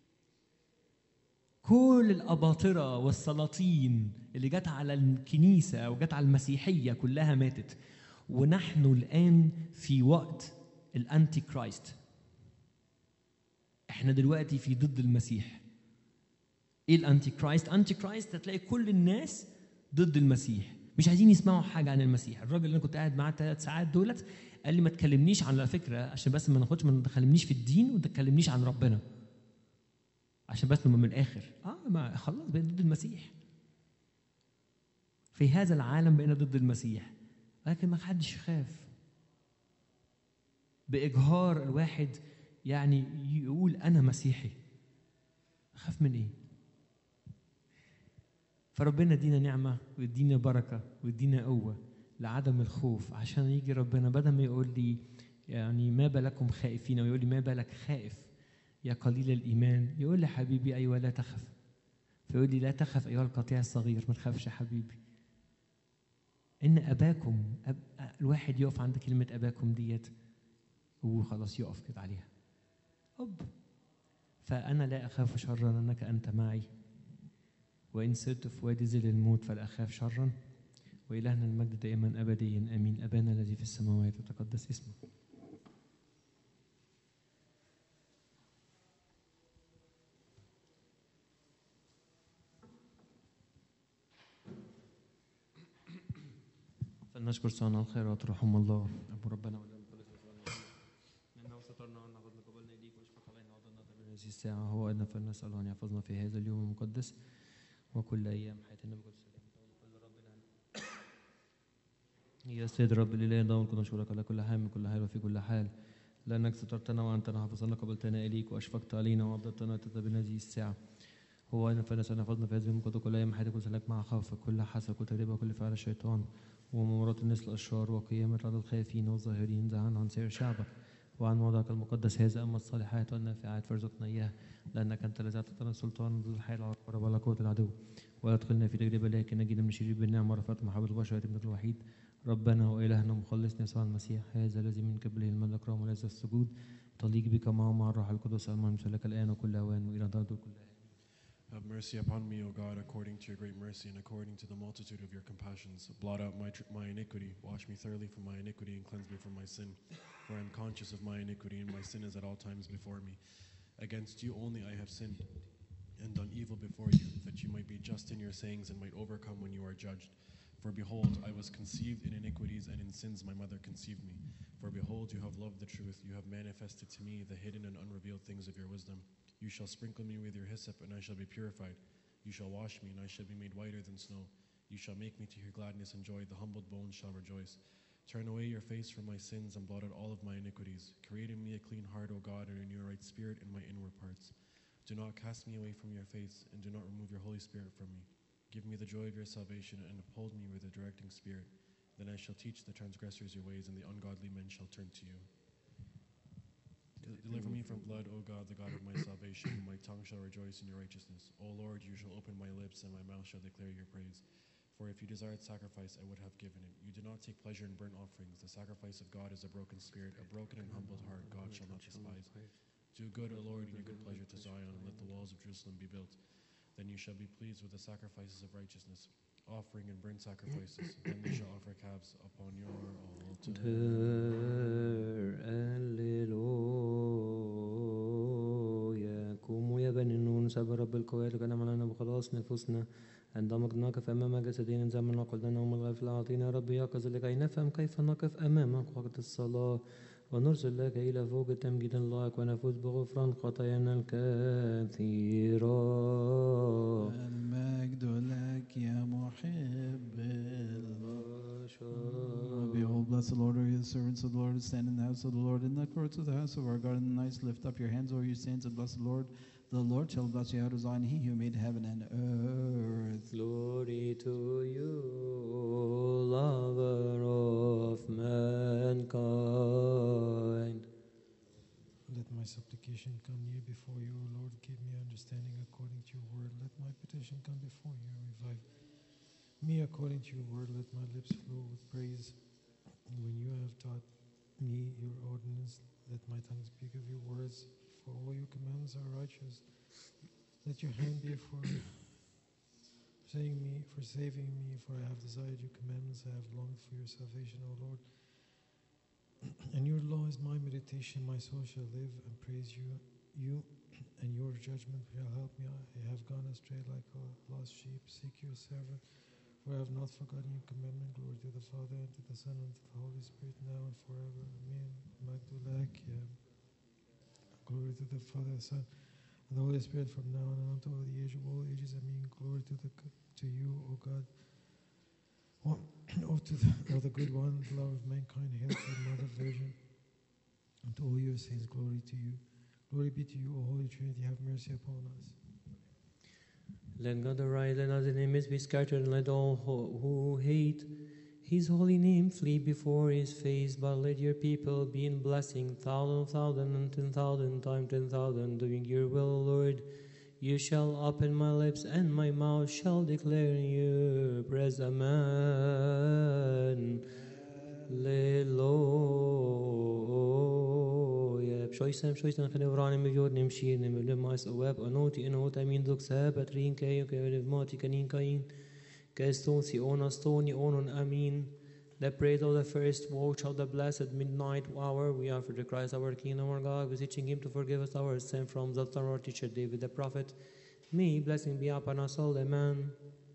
كل الأباطرة والسلاطين اللي جت على الكنيسة أو جت على المسيحية كلها ماتت ونحن الآن في وقت الأنتي كرايست احنا دلوقتي في ضد المسيح ايه الانتي كرايست انتي كرايست هتلاقي كل الناس ضد المسيح مش عايزين يسمعوا حاجه عن المسيح الراجل اللي انا كنت قاعد معاه ثلاث ساعات دولت قال لي ما تكلمنيش عن على فكره عشان بس ما ناخدش ما تكلمنيش في الدين وما تكلمنيش عن ربنا عشان بس نبقى من الاخر اه ما خلاص بقينا ضد المسيح في هذا العالم بقينا ضد المسيح لكن ما حدش يخاف باجهار الواحد يعني يقول انا مسيحي اخاف من ايه فربنا يدينا نعمه ويدينا بركه ويدينا قوه لعدم الخوف عشان يجي ربنا بدل ما يقول لي يعني ما بالكم خائفين ويقول لي ما بالك خائف يا قليل الايمان يقول لي حبيبي ايوه لا تخف فيقول لي لا تخف ايها القطيع الصغير ما تخافش يا حبيبي ان اباكم أب... الواحد يقف عند كلمه اباكم ديت وخلاص يقف كده عليها أب فأنا لا أخاف شرا أنك أنت معي وإن سرت في وادي ظل الموت فلا أخاف شرا وإلهنا المجد دائما أبديا آمين أبانا الذي في السماوات وتقدس اسمك فلنشكر صانع الخيرات رحم الله أبو ربنا ولنا لأنه سترنا وأن قد قبلنا إليك واشفق علينا وعظنا من هذه الساعة هو أن فلنسأله أن يحفظنا في هذا اليوم المقدس وكل أيام حياتنا بكل سلام كل ربنا يا سيد رب الإله دعوة كنا نشكرك على كل حال من كل حال وفي كل حال لأنك سترتنا وأنت حفظنا قبلتنا إليك وأشفقت علينا وعضدتنا تتبع هذه الساعة هو أن فلنسأل حفظنا في هذا اليوم كل أيام حياتك وسلك مع خوف كل حسد كل تجربة وكل فعل الشيطان وممرات الناس الأشرار وقيامة على الخائفين والظاهرين زعان عن سير شعبك وعن موضعك المقدس هذا أما الصالحات والنافعات فارزقنا إياها لأنك أنت الذي أعطيتنا السلطان ضد الحياة العقرب ولا قوة العدو ولا تدخلنا في تجربة لكن نجينا من شرير بالنعمة ورفعت محبة البشر ابنك الوحيد ربنا وإلهنا مخلصنا يسوع المسيح هذا الذي من قبله المجد الكرام وليس السجود تليق بك معه مع الروح القدس المهم لك الآن وكل أوان وإلى دار كل آن Have mercy upon me, O God, according to your great mercy and according to the multitude of your compassions. Blot out my, tr- my iniquity, wash me thoroughly from my iniquity, and cleanse me from my sin. For I am conscious of my iniquity, and my sin is at all times before me. Against you only I have sinned and done evil before you, that you might be just in your sayings and might overcome when you are judged. For behold, I was conceived in iniquities, and in sins my mother conceived me. For behold, you have loved the truth, you have manifested to me the hidden and unrevealed things of your wisdom. You shall sprinkle me with your hyssop, and I shall be purified. You shall wash me, and I shall be made whiter than snow. You shall make me to hear gladness and joy. The humbled bones shall rejoice. Turn away your face from my sins and blot out all of my iniquities. Create in me a clean heart, O God, and renew a right spirit in my inward parts. Do not cast me away from your face, and do not remove your Holy Spirit from me. Give me the joy of your salvation, and uphold me with a directing spirit. Then I shall teach the transgressors your ways, and the ungodly men shall turn to you. Del- Deliver me from blood, O God, the God of my salvation. My tongue shall rejoice in your righteousness. O Lord, you shall open my lips, and my mouth shall declare your praise. For if you desired sacrifice, I would have given it. You do not take pleasure in burnt offerings. The sacrifice of God is a broken spirit, a broken and humbled heart God shall not despise. Do good, O Lord, in your good pleasure to Zion, and let the walls of Jerusalem be built. Then you shall be pleased with the sacrifices of righteousness, offering and burnt sacrifices. then they shall offer calves upon your altar. هللويا قوموا يا بني النون سبب رب الكوارث كان معنا بخلاص نفوسنا عندما نقف أمام جسدين زمن قلنا ومن الغفلة أعطينا رب يقظ لكي نفهم كيف نقف أمامك وقت الصلاة ونرسل لك إلى فوق التمجيد اللائق ونفوز بغفران خطايانا الكثيرة المجد لك يا محب البشر Behold, bless the Lord, O you servants of the Lord, who stand in the house of the Lord, in the courts of the house of our God. In the nights, lift up your hands, O you saints, and bless the Lord. The Lord shall bless you out of Zion, he who made heaven and earth. Glory to you, lover of mankind. Let my supplication come near before you, O Lord. Give me understanding according to your word. Let my petition come before you. Revive me according to your word. Let my lips flow with praise. When you have taught me your ordinance, let my tongue speak of your words. For all your commandments are righteous. Let your hand be for saying me, for saving me. For I have desired your commandments. I have longed for your salvation, O Lord. And your law is my meditation, my soul shall live and praise you. You and your judgment shall help me. I have gone astray like a lost sheep. Seek your servant, for I have not forgotten your commandment. Glory to the Father, and to the Son, and to the Holy Spirit, now and forever. Amen. Magdulak, yeah. Glory to the Father, Son, and the Holy Spirit, from now on and unto all the age of all ages. Amen. Glory to the to you, O God. Oh, oh, to the, oh, the good one, the love of mankind, hail to the Mother Virgin, and to all your saints, glory to you. Glory be to you, O Holy Trinity, have mercy upon us. Let God arise, let not his enemies be scattered, and let all who who hate his holy name flee before his face. But let your people be in blessing, thousand, thousand, and ten thousand times ten thousand, doing your will, Lord. You shall open my lips, and my mouth shall declare your praise. Amen. Halleluja. Pshoisem, pshoisem, chenevranim, mevjordnim, shirnim, mevlemais, aweb, anoti, anot, amin, duk, sabat, rin, kayo, kayo, mati, kanin, kain, keston, si, onas, toni, onon, amin. The praise of the first watch of the blessed midnight hour, we offer to Christ our King, our God, beseeching Him to forgive us our sin from the son of our teacher David the prophet. May blessing be upon us all, Amen.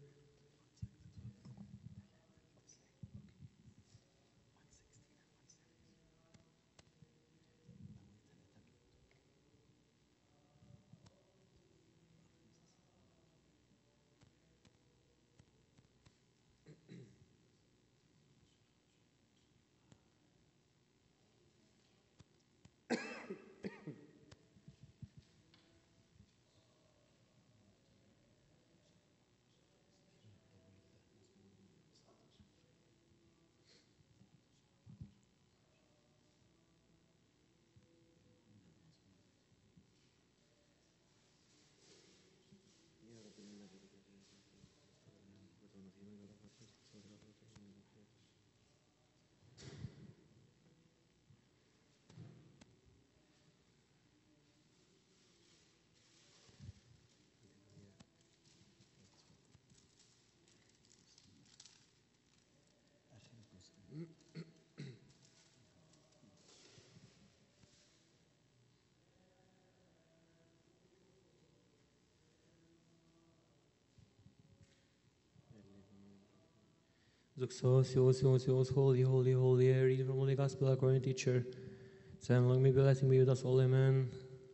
Zuxos, Yos, Yos, Yos, holy, holy, holy, reading from Holy Gospel according to teacher. Send long may blessing be with us all, amen.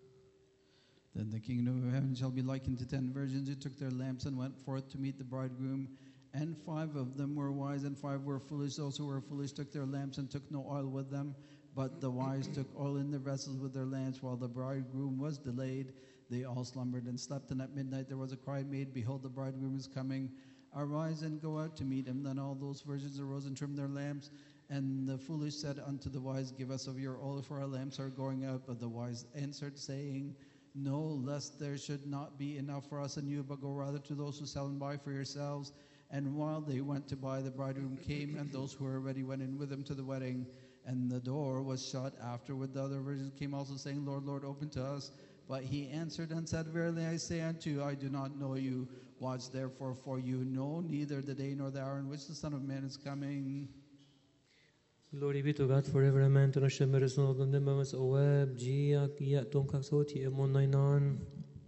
Then the kingdom of heaven shall be likened to ten virgins who took their lamps and went forth to meet the bridegroom. And five of them were wise, and five were foolish. Those who were foolish took their lamps and took no oil with them. But the wise took oil in their vessels with their lamps. While the bridegroom was delayed, they all slumbered and slept. And at midnight there was a cry made, Behold, the bridegroom is coming. Arise and go out to meet him. Then all those virgins arose and trimmed their lamps. And the foolish said unto the wise, Give us of your oil, for our lamps are going out. But the wise answered, saying, No, lest there should not be enough for us and you, but go rather to those who sell and buy for yourselves. And while they went to buy, the bridegroom came, and those who were ready went in with him to the wedding. And the door was shut. Afterward, the other virgins came also, saying, Lord, Lord, open to us. But he answered and said, Verily I say unto you, I do not know you. Watch therefore, for you know neither the day nor the hour in which the Son of Man is coming. Glory be to God forever, amen. To naše mrzno do nebe s oeb, džijak, ja tom kak soti emon najnan.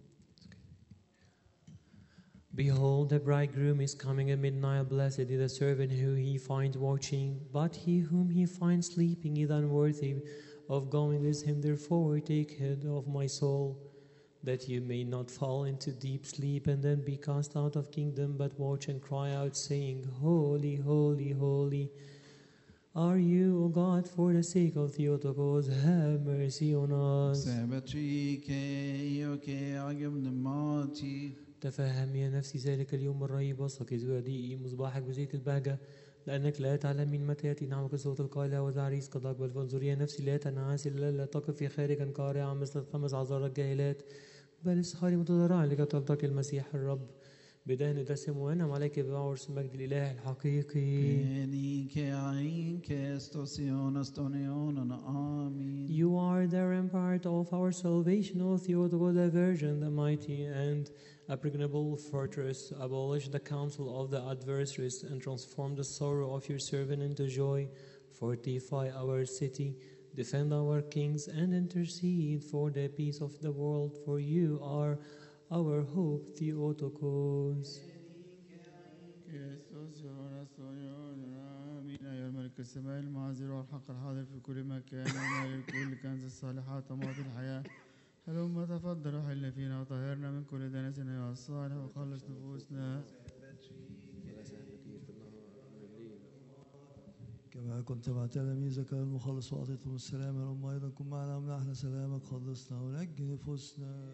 Behold, the bridegroom is coming at midnight. Blessed is the servant who he finds watching. But he whom he finds sleeping is unworthy of going with him. Therefore, take heed of my soul, that you may not fall into deep sleep and then be cast out of kingdom. But watch and cry out, saying, Holy, holy, holy. Are you, O God, for the sake of Theotokos, have mercy on us. Sabatrike, yoke, agam nemati. تفهم يا نفسي ذلك اليوم الرهيب وثق زوادي مصباحك بزيت البهجة لأنك لا تعلمين متى يأتي نعمك صوت القائلة والعريس قد أقبل فانظر يا نفسي لا تنعسي لا, لا تقف في خارجا قارعا مثل الخمس عذار الجاهلات بل اسهري متضرعا لكي تلتقي المسيح الرب بدهن دسم وانعم عليك بعرس مجد الإله الحقيقي Benike, ainke, stosion, astonionon, amen. You are the rampart of our salvation, O Theotokos, the Virgin, the mighty and impregnable fortress. Abolish the counsel of the adversaries and transform the sorrow of your servant into joy. Fortify our city, defend our kings, and intercede for the peace of the world. For you are our hope, Theotokos. كريستوس ونستونيون آمين أيها الملك السماء المعزل والحق الحاضر في كل مكان ومالك كل كنز الصالحات وموت الحياة هلما تفضل وحل فينا وطهرنا من كل دنس يا الصالح وخلص نفوسنا كما كنت مع تلاميذك المخلص وأعطيتهم السلام اللهم أيضا كن معنا ومنحنا سلامك خلصنا ونجي نفوسنا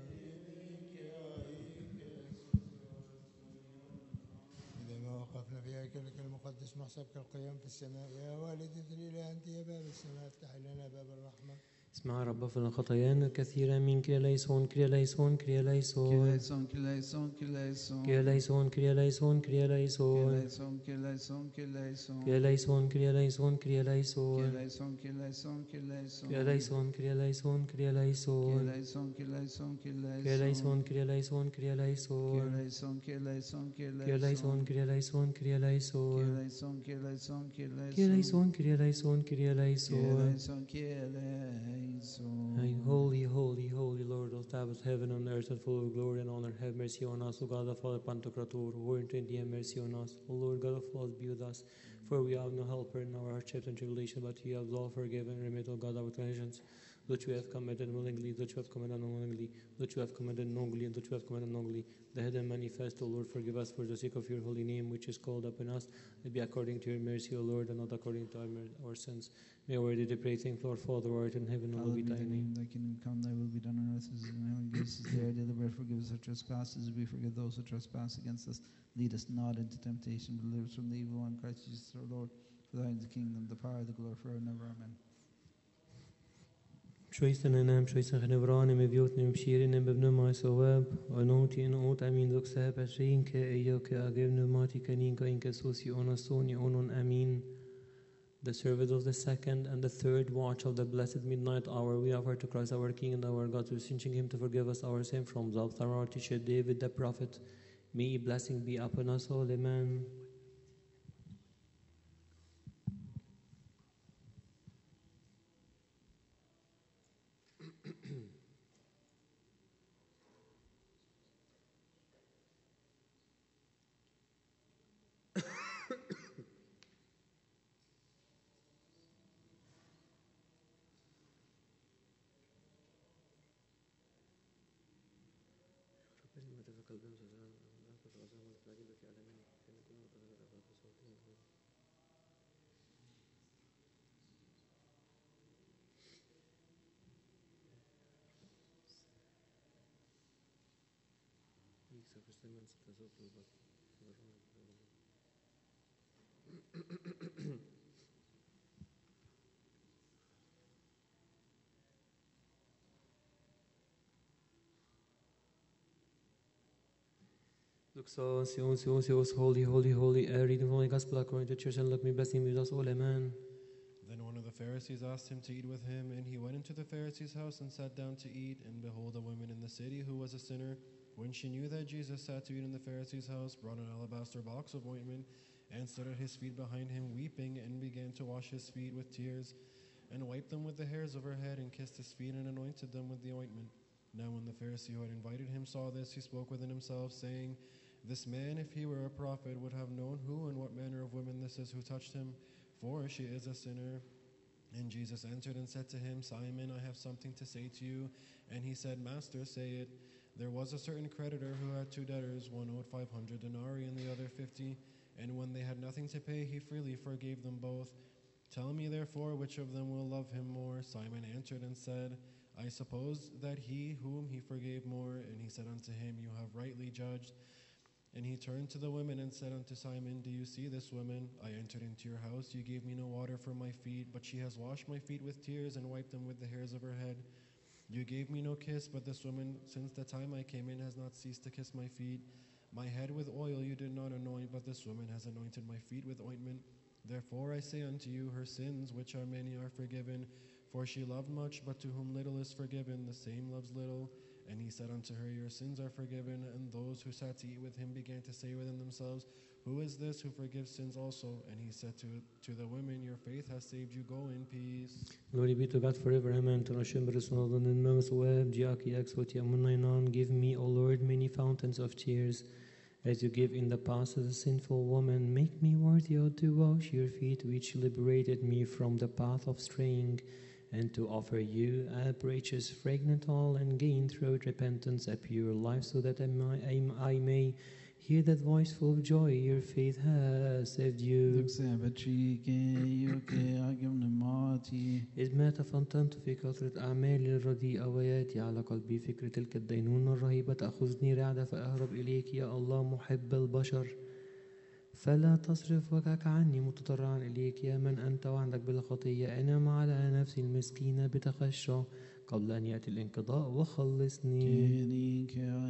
إذا ما وقفنا في هيكلك المقدس محسبك القيام في السماء يا والدي الإله أنت يا باب السماء افتح لنا باب الرحمة اسمع رب في خطايانا كثيرا من كريا ليسون كريا ليسون كريا ليسون Kileison, kileison, kileison. كريا ليسون كريا ليسون كريا ليسون Kileison, kileison. كريا ليسون كريا ليسون كريا ليسون Kileison, kileison, kileison. كريا ليسون كريا ليسون كريا ليسون Kileison, kileison, كريا ليسون كريا ليسون كريا ليسون Kileison, kileison, كريا kileison. ليسون كريا ليسون كريا ليسون Kileison, kileison, كريا ليسون كريا ليسون كريا ليسون Kileison, kileison. Hey, holy, holy, holy Lord of tablets, heaven and earth, and full of glory and honor, have mercy on us, O God the Father, Pantocrator, who art in thee, have mercy on us. O Lord God of laws, be with us, for we have no helper in our hardships and tribulation, but you have all forgiven and remit, O God, our transgressions, which we have committed willingly, which we have committed unwillingly, which we have committed knowingly, and which we have committed unknowingly. The hidden manifest, O Lord, forgive us for the sake of your holy name, which is called upon us. It be according to your mercy, O Lord, and not according to our, mer- our sins. May our worthy pray, thank Lord, Father, who art in heaven, hallowed Hallowed be be thy thy name. name, thy kingdom come, thy will be done on earth as it is in heaven. Give us this day our daily bread, forgive us our trespasses, as we forgive those who trespass against us. Lead us not into temptation, but deliver us from the evil one. Christ Jesus our Lord. For thine is the kingdom, the power, the glory forever and ever. Amen. Shojsten en hem, shojsten genevran, en vjot nem shirin, en bebne ma sowab, anoti en ot amin dok sahab ashrin ke eyo ke agev nemati kanin ka inke sosi onasoni onon amin. The service of the second and the third watch of the blessed midnight hour, we offer to Christ our King and our God, beseeching Him to forgive us our sin from the altar of our teacher David the prophet. May blessing be upon us all, amen. Luxos, Ios, Ios, Ios, holy, holy, holy, uh, reading from the Holy Gospel according to church and look me blessing with us all, amen. Then one of the Pharisees asked him to eat with him, and he went into the Pharisee's house and sat down to eat. And behold, a woman in the city who was a sinner, when she knew that Jesus sat to eat in the Pharisee's house, brought an alabaster box of ointment and stood at his feet behind him, weeping, and began to wash his feet with tears, and wiped them with the hairs of her head, and kissed his feet, and anointed them with the ointment. Now, when the Pharisee who had invited him saw this, he spoke within himself, saying, This man, if he were a prophet, would have known who and what manner of woman this is who touched him, for she is a sinner. And Jesus answered and said to him, Simon, I have something to say to you. And he said, Master, say it. There was a certain creditor who had two debtors, one owed 500 denarii and the other 50. And when they had nothing to pay, he freely forgave them both. Tell me, therefore, which of them will love him more? Simon answered and said, I suppose that he whom he forgave more. And he said unto him, You have rightly judged. And he turned to the women and said unto Simon, Do you see this woman? I entered into your house. You gave me no water for my feet, but she has washed my feet with tears and wiped them with the hairs of her head. You gave me no kiss, but this woman, since the time I came in, has not ceased to kiss my feet. My head with oil you did not anoint, but this woman has anointed my feet with ointment. Therefore I say unto you, her sins, which are many, are forgiven. For she loved much, but to whom little is forgiven, the same loves little. And he said unto her, Your sins are forgiven. And those who sat to eat with him began to say within themselves, Who is this who forgives sins also? And he said to, to the women, Your faith has saved you. Go in peace. Glory be to God forever, amen. To Hashem, B'Risnodon, and Memos Web, Diaki, Exot, Yamunainan, give me, O Lord, many fountains of tears. As you give in the past to the sinful woman, make me worthy to wash your feet, which liberated me from the path of straying, and to offer you a precious fragrant oil and gain through repentance a pure life, so that I may, I may hear that voice full of joy your faith has saved you. إذ ما تفننت في كثرة أعمالي الرديئة وياتي على قلبي فكر تلك الدينونة الرهيبة تأخذني رعدة فأهرب إليك يا الله محب البشر فلا تصرف وجهك عني متضرعا إليك يا من أنت وعدك بالخطية أنام على نفسي المسكينة بتخشى قبل أن يأتي الانقضاء وخلصني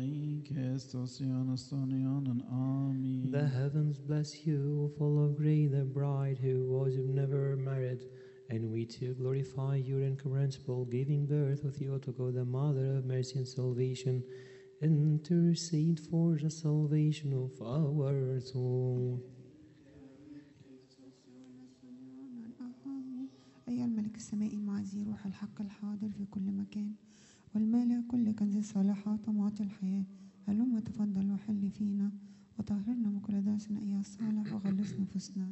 The heavens bless you, full of grace, the bride who was never married. And we too glorify your incomprehensible giving birth with you to God, the Mother of mercy and salvation. Intercede for the salvation of our soul. أيها الملك السمائي المعزي روح الحق الحاضر في كل مكان والمالئ كل كنز الصالحات ومعطي الحياة هلما تفضل وحل فينا وطهرنا من كل دنس أيها الصالح وخلص نفوسنا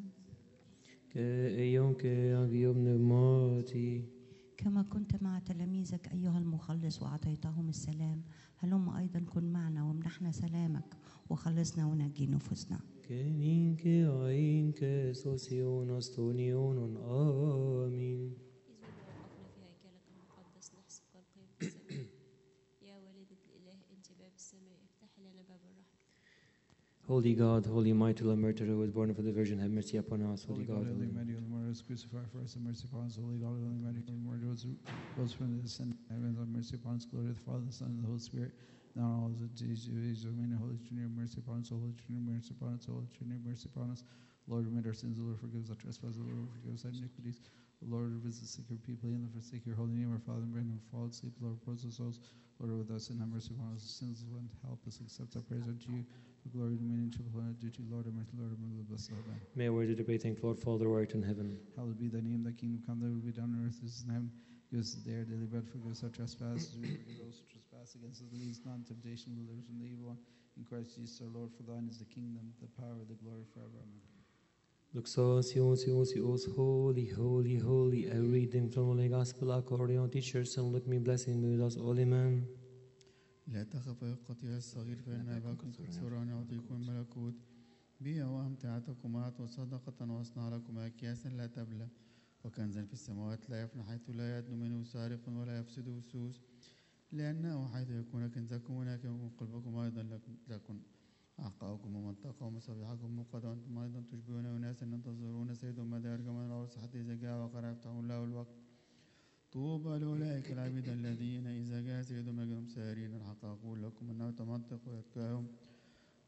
كأيام كأغيوم نماتي كما كنت مع تلاميذك أيها المخلص وأعطيتهم السلام هلم أيضا كن معنا وامنحنا سلامك وخلصنا ونجي نفوسنا كنين كأين كسوسيون أستونيون آمين إذ وقفنا في هيكلك المقدس نحسب كالقيم في السماء يا والدة الإله أنت باب السماء افتح لنا باب الرحمة Holy God, Holy Mighty Lord, Murderer, who was born of the Virgin, have mercy upon us. Holy Holy God, God, Holy Holy Mary, Holy Mary, was crucified for us, and mercy upon us. Holy God, Holy Mary, Holy Mary, was rose from the sin, heavens, have mercy upon us. Glory to the Father, the Son, and the Holy Spirit. Now and always at Jesus, remain Holy Trinity, have mercy upon us. Holy Trinity, have mercy upon us. Holy Trinity, have mercy upon us. Lord, remit our sins. The Lord forgives our trespasses. The Lord forgives our iniquities. The Lord visit sick your people, and forsake your holy name. Our Father, and bring them fall asleep. Lord, repose our souls. Lord, with us and have mercy upon us. Sins of one, help us accept our prayers unto you. The glory, dominion, triple honor, due to you, Lord, and mercy, Lord, and mercy, bless Amen. May I worthy to pray, thank Lord, Father, who art in heaven. Hallowed be thy name, thy kingdom come, thy will be done on earth as in heaven. Give us this day our daily bread, forgive us our trespasses, we forgive those who trespass against us, lead us not into temptation, but deliver us from the evil one. In Christ Jesus our Lord, for thine is the kingdom, the power, the glory forever. Amen. Luxosios, Iosios, holy, holy, holy. A reading from the Holy Gospel according to teachers, and let me blessing be with us all, amen. لا تخف يا القطيع الصغير فإن أباكم قد سر أن يعطيكم الملكوت بيع وأمتعتكم وأعطوا صدقة واصنع لكم أكياسا لا تبلى وكنزا في السماوات لا يفنى حيث لا يدن منه سارق ولا يفسد سوس لأنه حيث يكون كنزكم هناك يكون قلبكم أيضا لكم تكن أعقاؤكم ومنطقة ومصابيحكم مقد وأنتم أيضا تشبهون أناسا ينتظرون سيدهم ماذا يرجى من العرس حتى إذا جاء وقرأ يفتحون له الوقت طوبى لأولئك العبيد الذين إذا جاء سيدهم يجدهم سائرين الحق أقول لكم أنه تمنطق ويتكاهم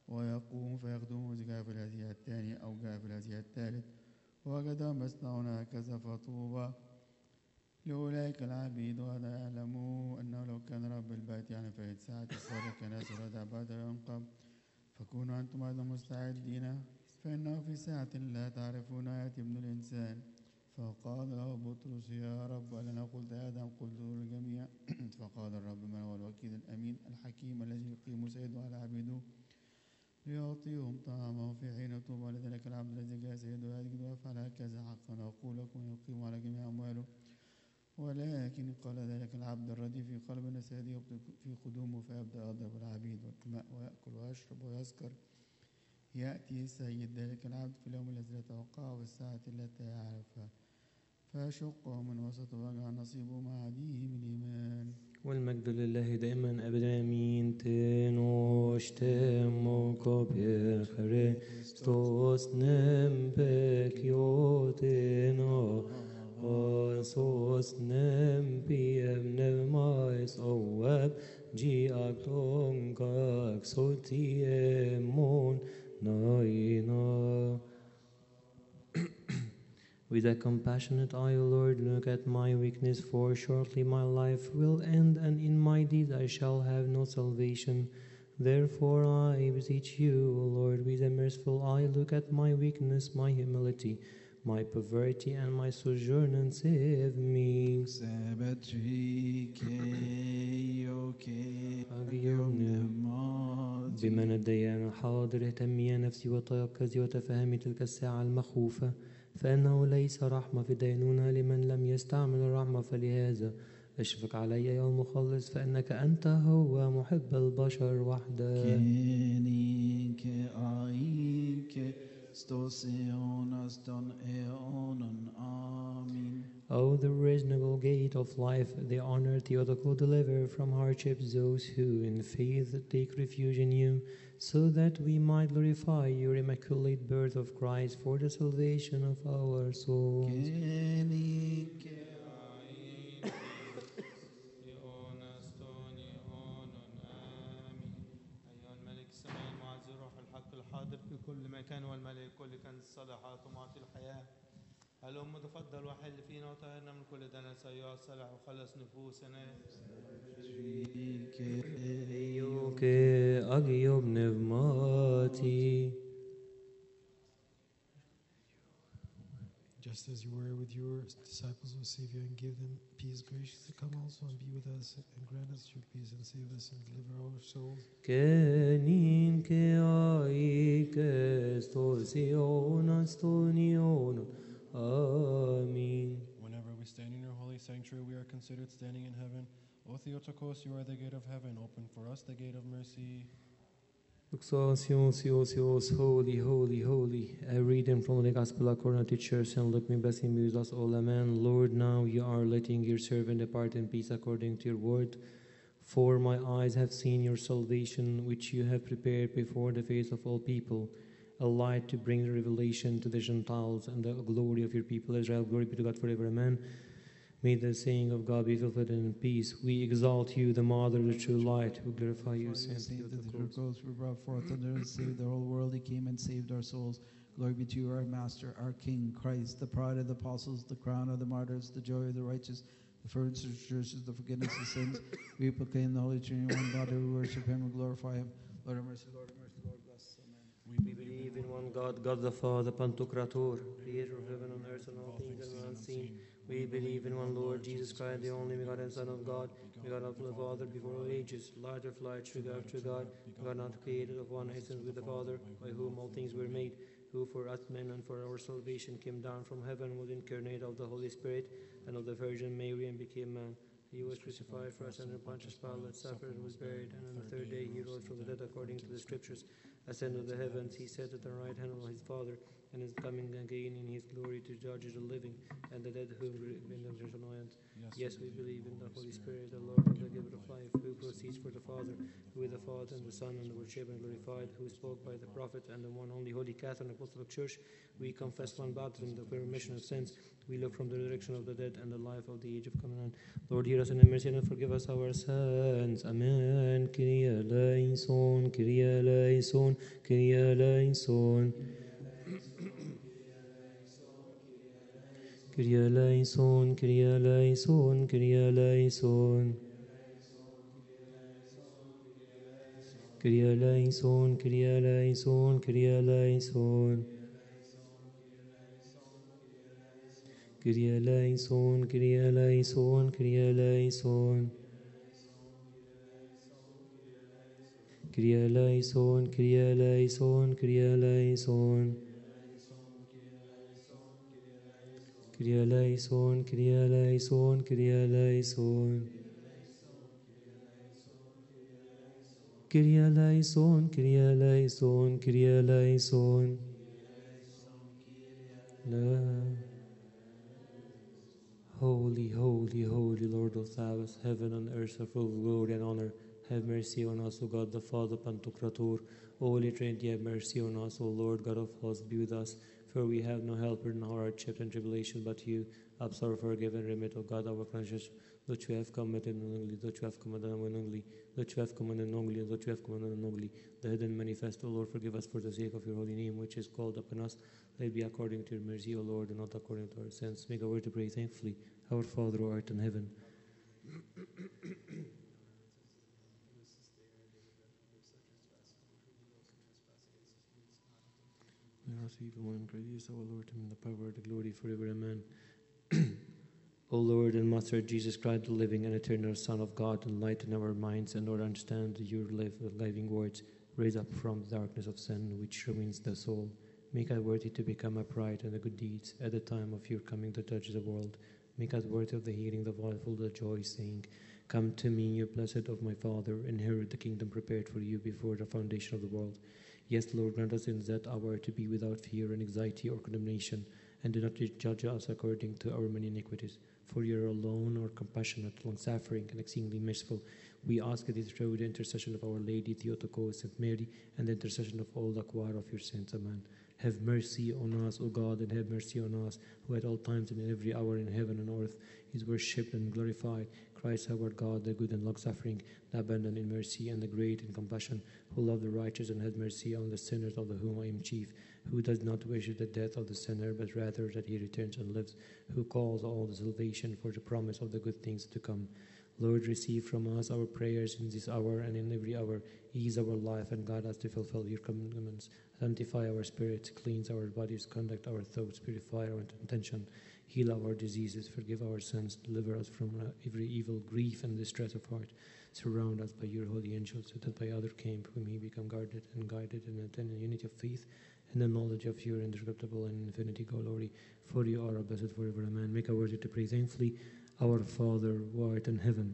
ويقوم فيخدمه إذا جاء في الهزيع الثاني أو جاء في الهزيع الثالث ووجدهم يصنعون هكذا فطوبى لأولئك العبيد وهذا يعلموا أنه لو كان رب البيت يعني في ساعة الصلاة كان يسرد عبادة ينقب فكونوا أنتم أيضا مستعدين فإنه في ساعة لا تعرفون يأتي ابن الإنسان فقال له بطرس يا رب ألنا قلت آدم قلت للجميع فقال الرب من هو الوكيل الأمين الحكيم الذي يقيم سيده على عبيده ليعطيهم طعامه في حين طوبى لذلك العبد الذي جاء سيده يجد ويفعل هكذا حقا أقول لكم يقيم على جميع أمواله ولكن قال ذلك العبد الردي في قلب سيده في قدومه فيبدأ يضرب العبيد والماء ويأكل ويشرب ويسكر يأتي سيد ذلك العبد في اليوم الذي لا توقعه في الساعة التي يعرفها فيشقه من وسط وجع نصيبه مع عديم الإيمان والمجد لله دائما ابدا امين تنوش تموكو بخريستوس نمبك يوتنا Osos nempiem nevmais oab Gi aktongak sotiemon naina With a compassionate eye, O Lord, look at my weakness, for shortly my life will end, and in my deeds I shall have no salvation. Therefore I beseech you, O Lord, with a merciful eye, look at my weakness, my humility, my poverty, and my sojourn, and save me. بمن الديان الحاضر اهتمي نفسي وتيقظي وتفهمي تلك الساعة المخوفة فإنه ليس رحمة في دينونة لمن لم يستعمل الرحمة فلهذا اشفق علي يا المخلص فإنك أنت هو محب البشر وحدك O the reasonable gate of life, the honor Theotokos deliver from hardships those who in faith take refuge in you, so that we might glorify your immaculate birth of Christ for the salvation of our souls. أيها الملك السماء المعز الروح الحق الحاضر في كل مكان والملك كل كنز الصالحات ومعطي الحياة هلم تفضل وحل فينا وطهرنا من كل دنس أيها الصالح وخلص نفوسنا Ioke agiob nevmati. Just as you were with your disciples, O Savior, and give them peace graciously, come also and be with us and grant us your peace and save us and deliver our souls. Kenin ke aike stosion astonion. Amen. Whenever we stand in your holy sanctuary, we are considered standing in heaven. O Theotokos, you are the gate of heaven. Open for us the gate of mercy. Exaltation, Theos, holy, holy, holy. A reading from the Gospel according to Church and look me blessing be with us all. Amen. Lord, now you are letting your servant depart in peace according to your word. For my eyes have seen your salvation, which you have prepared before the face of all people, a light to bring revelation to the Gentiles and the glory of your people Israel. Glory be to God forever. Amen. May the saying of God be fulfilled in peace. We exalt you, the Mother of the true light, who glorify you, Saint Saint that the Theotokos. Ghost were brought forth under and saved the whole world. He came and saved our souls. Glory be to you, our Master, our King, Christ, the pride of the apostles, the crown of the martyrs, the joy of the righteous, the fervent of the churches, the forgiveness of sins. We proclaim the Holy Trinity, one God, we worship Him and glorify Him. Lord have mercy, Lord have mercy, Lord bless. Amen. We believe in one God, God the Father, Pantocrator, creator of heaven and earth and all things that are unseen. We believe in one Lord, Jesus Christ, the only begotten Son of God, begotten of the Father before all ages, light of light, true God, true God, God not created of one essence with the Father, by whom all things were made, who for us men and for our salvation came down from heaven, was incarnate of the Holy Spirit and of the Virgin Mary and became man. He was crucified for us under Pontius Pilate, suffered and was buried, and on the third day he rose from the dead according to the Scriptures. Ascended to the heavens, he sat at the right hand of his Father, and is coming again in his glory to judge the living and the dead whom in the annoyance. Yes, we believe in the Holy Spirit, the Lord and the giver of life, who proceeds for the Father, who is the Father and the Son and the worship and glorified, who spoke by the prophet and the one only Holy Catholic Apostolic Church. We confess one baptism, the remission of sins. We look from the resurrection of the dead and the life of the age of covenant. Lord, hear hear us and have mercy and forgive us our sins. Amen. Kyrie eleison, Kyrie eleison, Kyrie eleison. Kyrie eleison, Kyrie eleison, Kyrie eleison. Kyrie eleison, Kyrie eleison, Kyrie eleison. Kyrie eleison, Kyrie eleison, Kyrie eleison. Kyrie eleison, Kyrie eleison, Kyrie eleison. Kyrie eleison, Kyrie eleison, Kyrie eleison. Kyrie eleison, Kyrie eleison, Kyrie eleison. La- Holy, holy, holy Lord of Sabbath, heaven and earth are full of glory and honor. Have mercy on us, O God the Father, Pantocrator. Holy Trinity, have mercy on us, O Lord God of hosts, be with us. For we have no helper in our hardship and tribulation but you. Absorb, forgive, and remit, O God, our conscience, that you have committed unknowingly, that you have committed unknowingly, that you have committed unknowingly, and that you have committed unknowingly. The hidden manifest, O Lord, forgive us for the sake of your holy name, which is called upon us. Let it be according to your mercy, O Lord, and not according to our sins. Make a word to pray thankfully. Our Father who art in heaven. Let us evil one and gracious, our Lord, and the power, the glory forever. Amen. O Lord and Master Jesus Christ, the living and eternal Son of God, enlighten our minds and our understand your live, living words. Raise up from the darkness of sin which ruins the soul. Make us worthy to become upright in the good deeds at the time of your coming to judge the world. Make us worthy of the hearing the voice of the joy, saying, Come to me, you blessed of my Father, inherit the kingdom prepared for you before the foundation of the world. Yes, Lord, grant us in that hour to be without fear and anxiety or condemnation, and do not judge us according to our many iniquities. For you are alone, or compassionate, long suffering, and exceedingly merciful. We ask it through the intercession of Our Lady Theotokos, Saint Mary, and the intercession of all the choir of your saints. Amen. Have mercy on us, O God, and have mercy on us, who at all times and in every hour in heaven and earth is worshipped and glorified. Christ our God, the good and long suffering, the abundant in mercy and the great in compassion, who loved the righteous and had mercy on the sinners of the whom I am chief, who does not wish the death of the sinner, but rather that he returns and lives, who calls all the salvation for the promise of the good things to come. Lord, receive from us our prayers in this hour and in every hour. Ease our life and guide us to fulfill your commandments. Sanctify our spirits, cleanse our bodies, conduct our thoughts, purify our intention, heal our diseases, forgive our sins, deliver us from uh, every evil, grief, and distress of heart. Surround us by your holy angels, so that by other camp we may become guarded and guided and attain in unity of faith and the knowledge of your indescribable and infinity glory. For you are a blessed forever. Amen. Make a word to pray thankfully. Our Father, who art in heaven.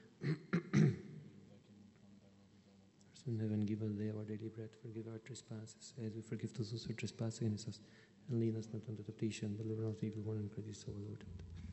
in heaven, give us day our daily bread. Forgive our trespasses, as we forgive those who trespass against us. And lead us not into temptation, but deliver us from evil one and Christ our Lord.